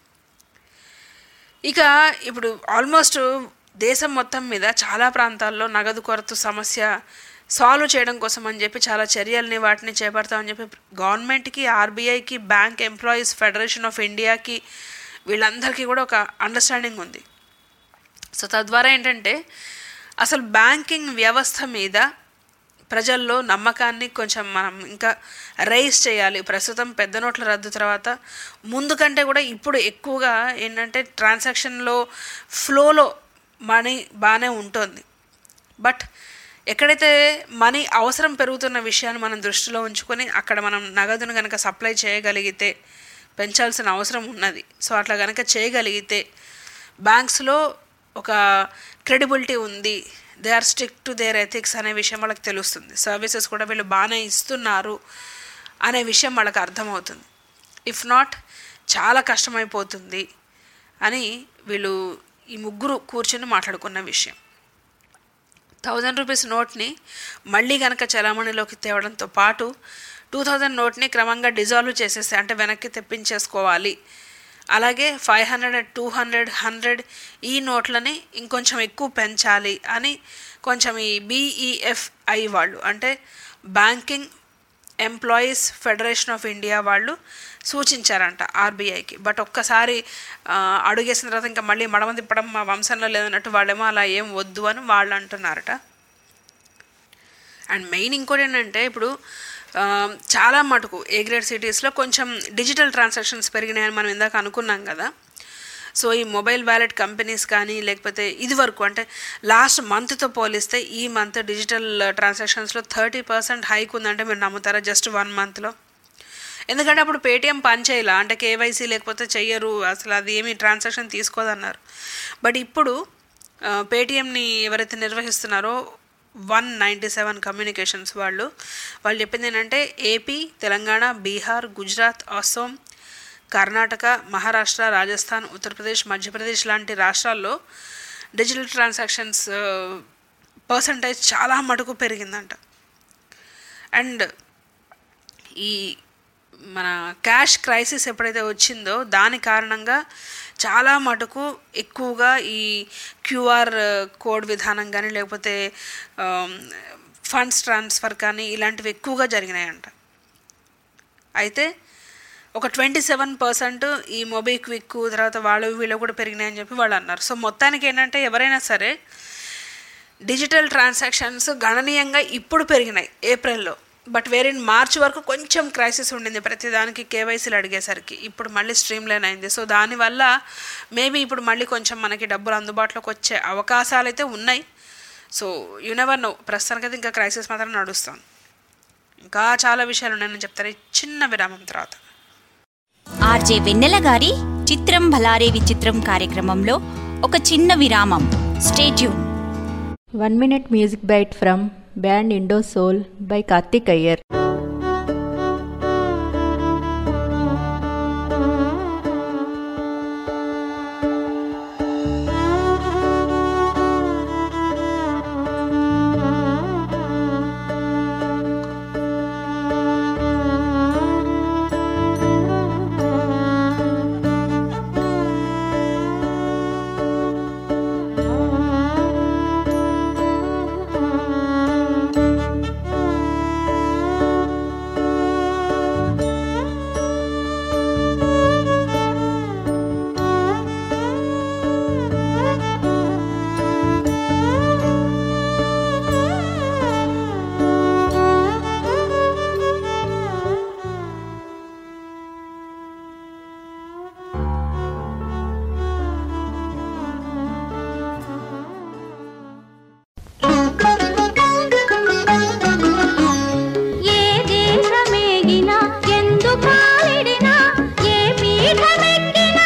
ఇక ఇప్పుడు ఆల్మోస్ట్ దేశం మొత్తం మీద చాలా ప్రాంతాల్లో నగదు కొరత సమస్య సాల్వ్ చేయడం కోసం అని చెప్పి చాలా చర్యల్ని వాటిని చేపడతామని చెప్పి గవర్నమెంట్కి ఆర్బీఐకి బ్యాంక్ ఎంప్లాయీస్ ఫెడరేషన్ ఆఫ్ ఇండియాకి వీళ్ళందరికీ కూడా ఒక అండర్స్టాండింగ్ ఉంది సో తద్వారా ఏంటంటే అసలు బ్యాంకింగ్ వ్యవస్థ మీద ప్రజల్లో నమ్మకాన్ని కొంచెం మనం ఇంకా రైజ్ చేయాలి ప్రస్తుతం పెద్ద నోట్ల రద్దు తర్వాత ముందు కంటే కూడా ఇప్పుడు ఎక్కువగా ఏంటంటే ట్రాన్సాక్షన్లో ఫ్లోలో మనీ బాగానే ఉంటుంది బట్ ఎక్కడైతే మనీ అవసరం పెరుగుతున్న విషయాన్ని మనం దృష్టిలో ఉంచుకొని అక్కడ మనం నగదును కనుక సప్లై చేయగలిగితే పెంచాల్సిన అవసరం ఉన్నది సో అట్లా కనుక చేయగలిగితే బ్యాంక్స్లో ఒక క్రెడిబిలిటీ ఉంది they are stick to their ethics అనే విషయం వాళ్ళకి తెలుస్తుంది సర్వీసెస్ కూడా వీళ్ళు బాగానే ఇస్తున్నారు అనే విషయం వాళ్ళకి అర్థమవుతుంది ఇఫ్ నాట్ చాలా కష్టమైపోతుంది అని వీళ్ళు ఈ ముగ్గురు కూర్చొని మాట్లాడుకున్న విషయం థౌజండ్ రూపీస్ నోట్ని మళ్ళీ కనుక చలామణిలోకి తేవడంతో పాటు టూ థౌజండ్ నోట్ని క్రమంగా డిజాల్వ్ చేసేసి అంటే వెనక్కి తెప్పించేసుకోవాలి అలాగే five hundred two hundred hundred ఈ నోట్లని ఇంకొంచెం ఎక్కువ పెంచాలి అని కొంచెం ఈ బీఈఎఫ్ఐ వాళ్ళు అంటే banking employees federation of India వాళ్ళు సూచించారంట ఆర్బీఐకి బట్ ఒక్కసారి ఆ, అడుగేసిన తర్వాత ఇంకా మళ్ళీ మడమ తిప్పడం మా వంశంలో లేదన్నట్టు వాళ్ళేమో అలా ఏం వద్దు అని వాళ్ళు అంటున్నారట అండ్ మెయిన్ ఇంకోటి ఏంటంటే ఇప్పుడు ఆ, చాలా మటుకు ఏ గ్రేడ్ సిటీస్లో కొంచెం డిజిటల్ ట్రాన్సాక్షన్స్ పెరిగినాయని మనం ఇందాక అనుకున్నాం కదా సో ఈ మొబైల్ వ్యాలెట్ కంపెనీస్ కానీ లేకపోతే ఇది వరకు అంటే లాస్ట్ మంత్తో పోలిస్తే ఈ మంత్ డిజిటల్ ట్రాన్సాక్షన్స్లో థర్టీ పర్సెంట్ హైక్ ఉందంటే మీరు నమ్ముతారా జస్ట్ వన్ మంత్లో ఎందుకంటే అప్పుడు పేటిఎం పని చేయాల అంటే కేవైసీ లేకపోతే చెయ్యరు అసలు అది ఏమి ట్రాన్సాక్షన్ తీసుకోదన్నారు బట్ ఇప్పుడు ఆ, పేటిఎంని ఎవరైతే నిర్వహిస్తున్నారో వన్ నైంటీ సెవెన్ కమ్యూనికేషన్స్ వాళ్ళు వాళ్ళు చెప్పింది ఏంటంటే ఏపీ తెలంగాణ బీహార్ గుజరాత్ అస్సోం కర్ణాటక మహారాష్ట్ర రాజస్థాన్ ఉత్తరప్రదేశ్ మధ్యప్రదేశ్ లాంటి రాష్ట్రాల్లో డిజిటల్ ట్రాన్సాక్షన్స్ పర్సంటేజ్ చాలా మటుకు పెరిగిందంట అండ్ ఈ మన క్యాష్ క్రైసిస్ ఎప్పుడైతే వచ్చిందో దాని కారణంగా చాలా మటుకు ఎక్కువగా ఈ క్యూఆర్ కోడ్ విధానం కానీ లేకపోతే ఫండ్స్ ట్రాన్స్ఫర్ కానీ ఇలాంటివి ఎక్కువగా జరిగినాయంట అయితే ఒక ట్వంటీ సెవెన్ పర్సెంట్ ఈ మొబిక్విక్ తర్వాత వాళ్ళు వీళ్ళు కూడా పెరిగినాయని చెప్పి వాళ్ళు అన్నారు సో మొత్తానికి ఏంటంటే ఎవరైనా సరే డిజిటల్ ట్రాన్సాక్షన్స్ గణనీయంగా ఇప్పుడు పెరిగినాయి ఏప్రిల్లో బట్ వేరిన్ మార్చ్ వరకు కొంచెం క్రైసిస్ ఉండింది ప్రతిదానికి కేవైసీలు అడిగేసరికి ఇప్పుడు మళ్ళీ స్ట్రీమ్ లైన్ అయింది సో దానివల్ల మేబీ ఇప్పుడు మళ్ళీ కొంచెం మనకి డబ్బులు అందుబాటులోకి వచ్చే అవకాశాలు అయితే ఉన్నాయి సో యు నెవర్ నో ప్రస్తుతానికైతే ఇంకా క్రైసిస్ మాత్రం నడుస్తాను ఇంకా చాలా విషయాలు ఉన్నాయని చెప్తారు ఈ చిన్న విరామం తర్వాత ఆర్జే వెన్నెల గారి చిత్రం భలారే విచిత్రం కార్యక్రమంలో ఒక చిన్న విరామం stay tune one minute music bite from band Indo soul by Karthik Iyer ఏ దేశమేగినా ఎందు కాలిడినా ఏ పీఠమెక్కినా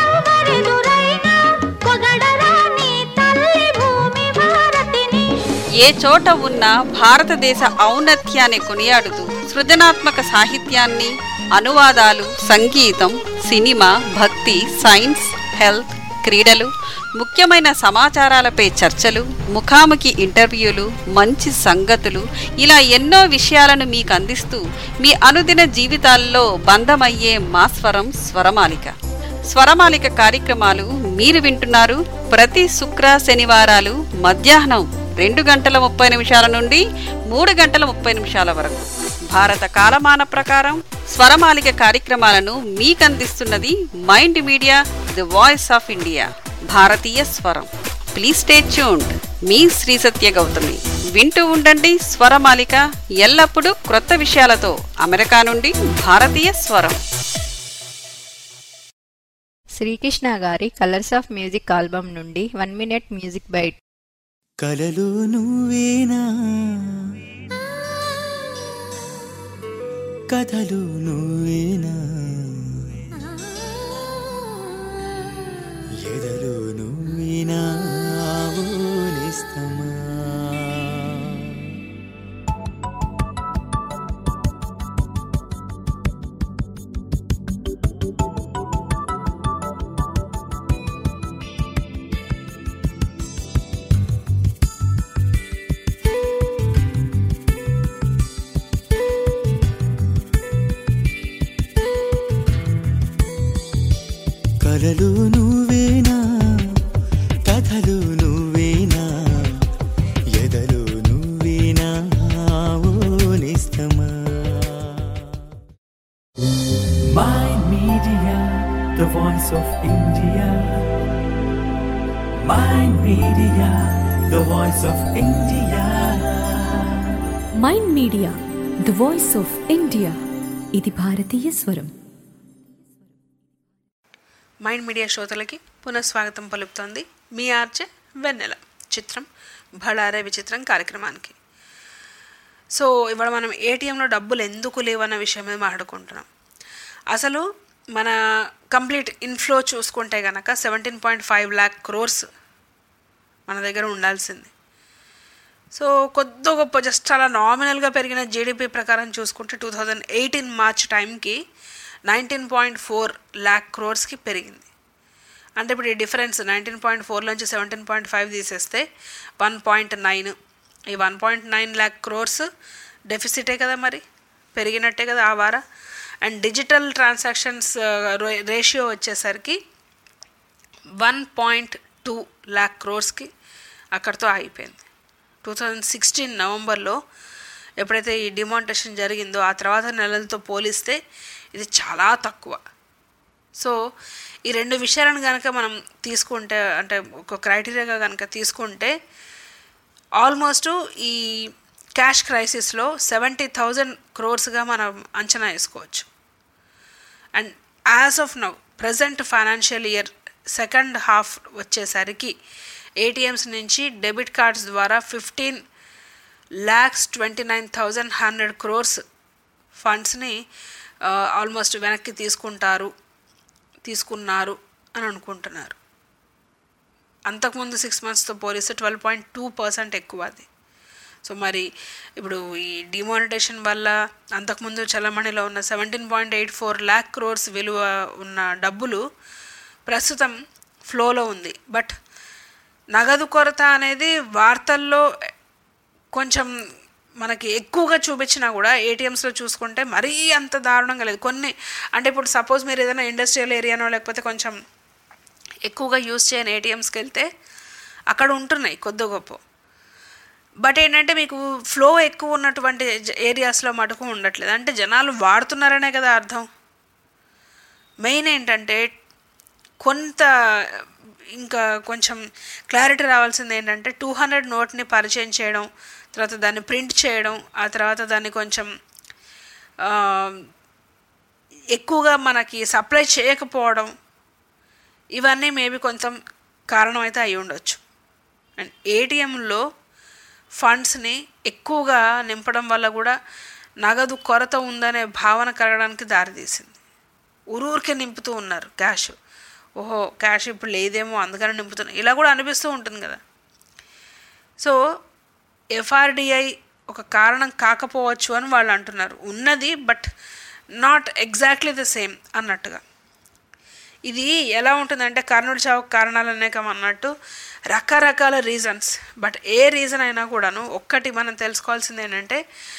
ఎవరెదురైనా పొగడరా నీ తల్లి భూమి భారతిని ఏ చోట ఉన్న భారతదేశ ఔన్నత్యాన్ని కొనియాడుతూ సృజనాత్మక సాహిత్యాన్ని అనువాదాలు సంగీతం సినిమా భక్తి సైన్స్ హెల్త్ క్రీడలు ముఖ్యమైన సమాచారాలపై చర్చలు ముఖాముఖి ఇంటర్వ్యూలు మంచి సంగతులు ఇలా ఎన్నో విషయాలను మీకు అందిస్తూ మీ అనుదిన జీవితాల్లో బంధమయ్యే మా స్వరం స్వరమాలిక స్వరమాలిక కార్యక్రమాలు మీరు వింటున్నారు ప్రతి శుక్ర శనివారాలు మధ్యాహ్నం రెండు గంటల ముప్పై నిమిషాల నుండి మూడు గంటల ముప్పై నిమిషాల వరకు భారత కాలమాన ప్రకారం స్వరమాలిక కార్యక్రమాలను మీకందిస్తున్నది mind media the voice of India భారతీయ స్వరం ప్లీజ్ స్టే ట్యూన్డ్ మీ శ్రీ సత్య గౌతమి వింటూ ఉండండి స్వరమాలిక ఎల్లప్పుడూ క్రొత్త విషయాలతో అమెరికా నుండి భారతీయ స్వరం శ్రీకృష్ణ గారి కలర్స్ ఆఫ్ మ్యూజిక్ ఆల్బమ్ నుండి వన్ మినిట్ మ్యూజిక్ బైట్ కలలు నువ్వేనా కథలు నువ్వేనా ఎదలు నువ్వేనా ఆవులిస్తమా కలలు నువ్వేనా కథలు నువ్వేనా ఎదలు నువ్వేనా ఓనిస్తమా Mind Media, the voice of India. Mind Media, the voice of India. Mind media the voice of India ఇది భారతీయ స్వరం మైండ్ మీడియా శ్రోతలకి పునఃస్వాగతం పలుకుతోంది మీ ఆర్జే వెన్నెల చిత్రం భళారే విచిత్రం కార్యక్రమానికి సో ఇవాళ మనం ఏటీఎంలో డబ్బులు ఎందుకు లేవన్న విషయం మీద మాట్లాడుకుంటున్నాం అసలు మన కంప్లీట్ ఇన్ఫ్లో చూసుకుంటే కనుక seventeen point five lakh crores మన దగ్గర ఉండాల్సింది సో కొద్ది గొప్ప జస్ట్ అలా నామినల్గా పెరిగిన జీడిపి ప్రకారం చూసుకుంటే టూ థౌజండ్ ఎయిటీన్ మార్చ్ టైంకి నైన్టీన్ పాయింట్ ఫోర్ ల్యాక్ క్రోర్స్కి పెరిగింది అంటే ఇప్పుడు ఈ డిఫరెన్స్ నైన్టీన్ పాయింట్ ఫోర్ నుంచి సెవెంటీన్ పాయింట్ ఫైవ్ తీసేస్తే వన్ పాయింట్ నైన్ ఈ one point nine lakh crores డెఫిసిటే కదా మరి పెరిగినట్టే కదా ఆ వార అండ్ డిజిటల్ ట్రాన్సాక్షన్స్ రేషియో వచ్చేసరికి వన్ పాయింట్ టూ ల్యాక్ క్రోర్స్కి అక్కడితో ఆగిపోయింది టూ థౌజండ్ సిక్స్టీన్ నవంబర్లో ఎప్పుడైతే ఈ డిమాంటేషన్ జరిగిందో ఆ తర్వాత నెలలతో పోలిస్తే ఇది చాలా తక్కువ సో ఈ రెండు విషయాలను కనుక మనం తీసుకుంటే అంటే ఒక క్రైటీరియాగా కనుక తీసుకుంటే ఆల్మోస్ట్ ఈ క్యాష్ క్రైసిస్లో సెవెంటీ థౌజండ్ క్రోర్స్గా మనం అంచనా వేసుకోవచ్చు and as of now present financial year second half వచ్చేసరికి ఏటీఎంస్ నుంచి డెబిట్ కార్డ్స్ ద్వారా fifteen lakhs twenty nine thousand hundred crores ఫండ్స్ని ఆల్మోస్ట్ వెనక్కి తీసుకుంటారు తీసుకున్నారు అని అనుకుంటున్నారు అంతకుముందు సిక్స్ మంత్స్తో పోలిస్తే ట్వెల్వ్ పాయింట్ టూ పర్సెంట్ ఎక్కువ అది సో మరి ఇప్పుడు ఈ డిమానిటేషన్ వల్ల అంతకుముందు చలమణిలో ఉన్న seventeen point eight four lakh crores విలువ ఉన్న డబ్బులు ప్రస్తుతం ఫ్లోలో ఉంది బట్ నగదు కొరత అనేది వార్తల్లో కొంచెం మనకి ఎక్కువగా చూపించినా కూడా ఏటీఎంస్లో చూసుకుంటే మరీ అంత దారుణంగా లేదు కొన్ని అంటే ఇప్పుడు సపోజ్ మీరు ఏదైనా ఇండస్ట్రియల్ ఏరియానో లేకపోతే కొంచెం ఎక్కువగా యూస్ చేయని ఏటీఎంస్కి వెళ్తే అక్కడ ఉంటున్నాయి కొద్ది గొప్ప బట్ ఏంటంటే మీకు ఫ్లో ఎక్కువ ఉన్నటువంటి ఏరియాస్లో మటుకు ఉండట్లేదు అంటే జనాలు వాడుతున్నారనే కదా అర్థం మెయిన్ ఏంటంటే కొంత ఇంకా కొంచెం క్లారిటీ రావాల్సింది ఏంటంటే టూ హండ్రెడ్ నోట్ని పరిచయం చేయడం తర్వాత దాన్ని ప్రింట్ చేయడం ఆ తర్వాత దాన్ని కొంచెం ఎక్కువగా మనకి సప్లై చేయకపోవడం ఇవన్నీ మేబీ కొంచెం కారణం అయితే అయి ఉండొచ్చు అండ్ ఏటీఎంలో ఫండ్స్ని ఎక్కువగా నింపడం వల్ల కూడా నగదు కొరత ఉందనే భావన కలగడానికి దారితీసింది ఊరూరికే నింపుతూ ఉన్నారు క్యాష్ ఓహో క్యాష్ ఇప్పుడు లేదేమో అందుకని నింపుతున్నా ఇలా కూడా అనిపిస్తూ ఉంటుంది కదా సో ఎఫ్ఆర్డిఐ ఒక కారణం కాకపోవచ్చు అని వాళ్ళు అంటున్నారు ఉన్నది but not exactly the same అన్నట్టుగా ఇది ఎలా ఉంటుందంటే కర్నూలు చావుకు కారణాలు అనేకం అన్నట్టు రకరకాల రీజన్స్ బట్ ఏ రీజన్ అయినా కూడాను ఒక్కటి మనం తెలుసుకోవాల్సింది ఏంటంటే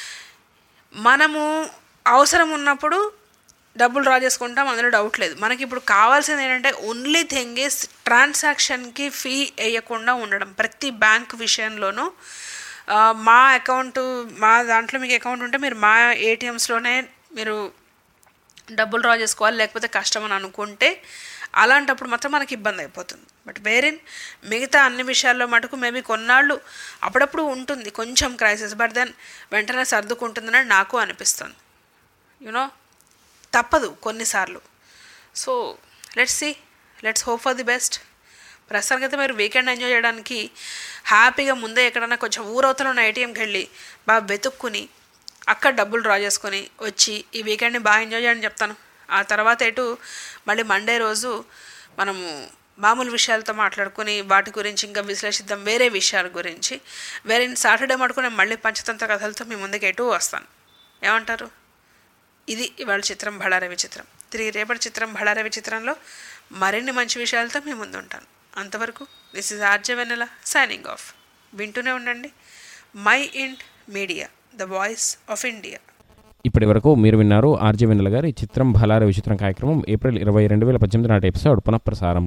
మనము అవసరం ఉన్నప్పుడు డబ్బులు డ్రా చేసుకుంటాం అందులో డౌట్ లేదు మనకి ఇప్పుడు కావాల్సింది ఏంటంటే ఓన్లీ థింగ్ ఈస్ ట్రాన్సాక్షన్కి ఫీ వేయకుండా ఉండడం ప్రతి బ్యాంక్ విషయంలోనూ మా అకౌంట్ మా దాంట్లో మీకు అకౌంట్ ఉంటే మీరు మా ఏటీఎంస్లోనే మీరు డబ్బులు డ్రా చేసుకోవాలి లేకపోతే కష్టం అని అనుకుంటే అలాంటప్పుడు మాత్రం మనకి ఇబ్బంది అయిపోతుంది బట్ వేరిన్ మిగతా అన్ని విషయాల్లో మటుకు మేబీ కొన్నాళ్ళు అప్పుడప్పుడు ఉంటుంది కొంచెం క్రైసిస్ బట్ దెన్ వెంటనే సర్దుకుంటుందని నాకు అనిపిస్తుంది యునో తప్పదు కొన్నిసార్లు so let's see let's hope for the best ప్రస్తుతానికి అయితే మీరు వీకెండ్ ఎంజాయ్ చేయడానికి హ్యాపీగా ముందే ఎక్కడన్నా కొంచెం ఊరవతల ఉన్న ఏటీఎంకి వెళ్ళి బాగా వెతుక్కుని అక్కడ డబ్బులు డ్రా చేసుకొని వచ్చి ఈ వీకెండ్ని బాగా ఎంజాయ్ చేయని చెప్తాను ఆ తర్వాత ఎటు మళ్ళీ మండే రోజు మనము మామూలు విషయాలతో మాట్లాడుకుని వాటి గురించి ఇంకా విశ్లేషిద్దాం వేరే విషయాల గురించి వేరే సాటర్డే మటుకు నేను మళ్ళీ పంచతంత్ర కథలతో మీ ముందుకు ఎటు వస్తాను ఏమంటారు ఇది ఇవాళ చిత్రం బళారవి చిత్రం తిరిగి రేపటి చిత్రం బళారవి చిత్రంలో మరిన్ని మంచి విషయాలతో మీ ముందు ఉంటాను అంతవరకు this is RJ Vennela signing off వింటూనే ఉండండి Mind Media the voice of India ఇప్పటి వరకు మీరు విన్నారు ఆర్జే వెన్నెల గారి చిత్రం భలార విచిత్రం కార్యక్రమం ఏప్రిల్ ఇరవై రెండు వేల పద్దెనిమిది నాటి ఎపిసోడ్ పునఃప్రసారం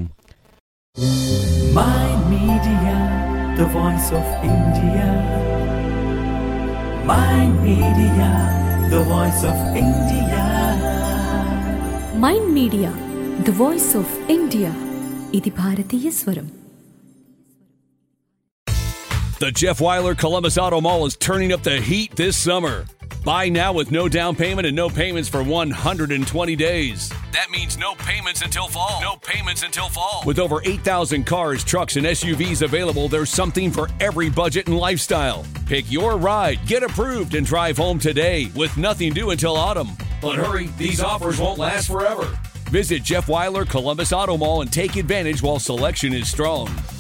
My Media, the voice of India. My Media, the voice of India. Mind media the voice of India ఇది భారతీయ స్వరం The Jeff Weiler Columbus Auto Mall is turning up the heat this summer. Buy now with no down payment and no payments for 120 days. That means no payments until fall. No payments until fall. With over 8,000 cars, trucks, and SUVs available, there's something for every budget and lifestyle. Pick your ride, get approved, and drive home today with nothing due until autumn. But hurry, these offers won't last forever. Visit Jeff Weiler Columbus Auto Mall and take advantage while selection is strong.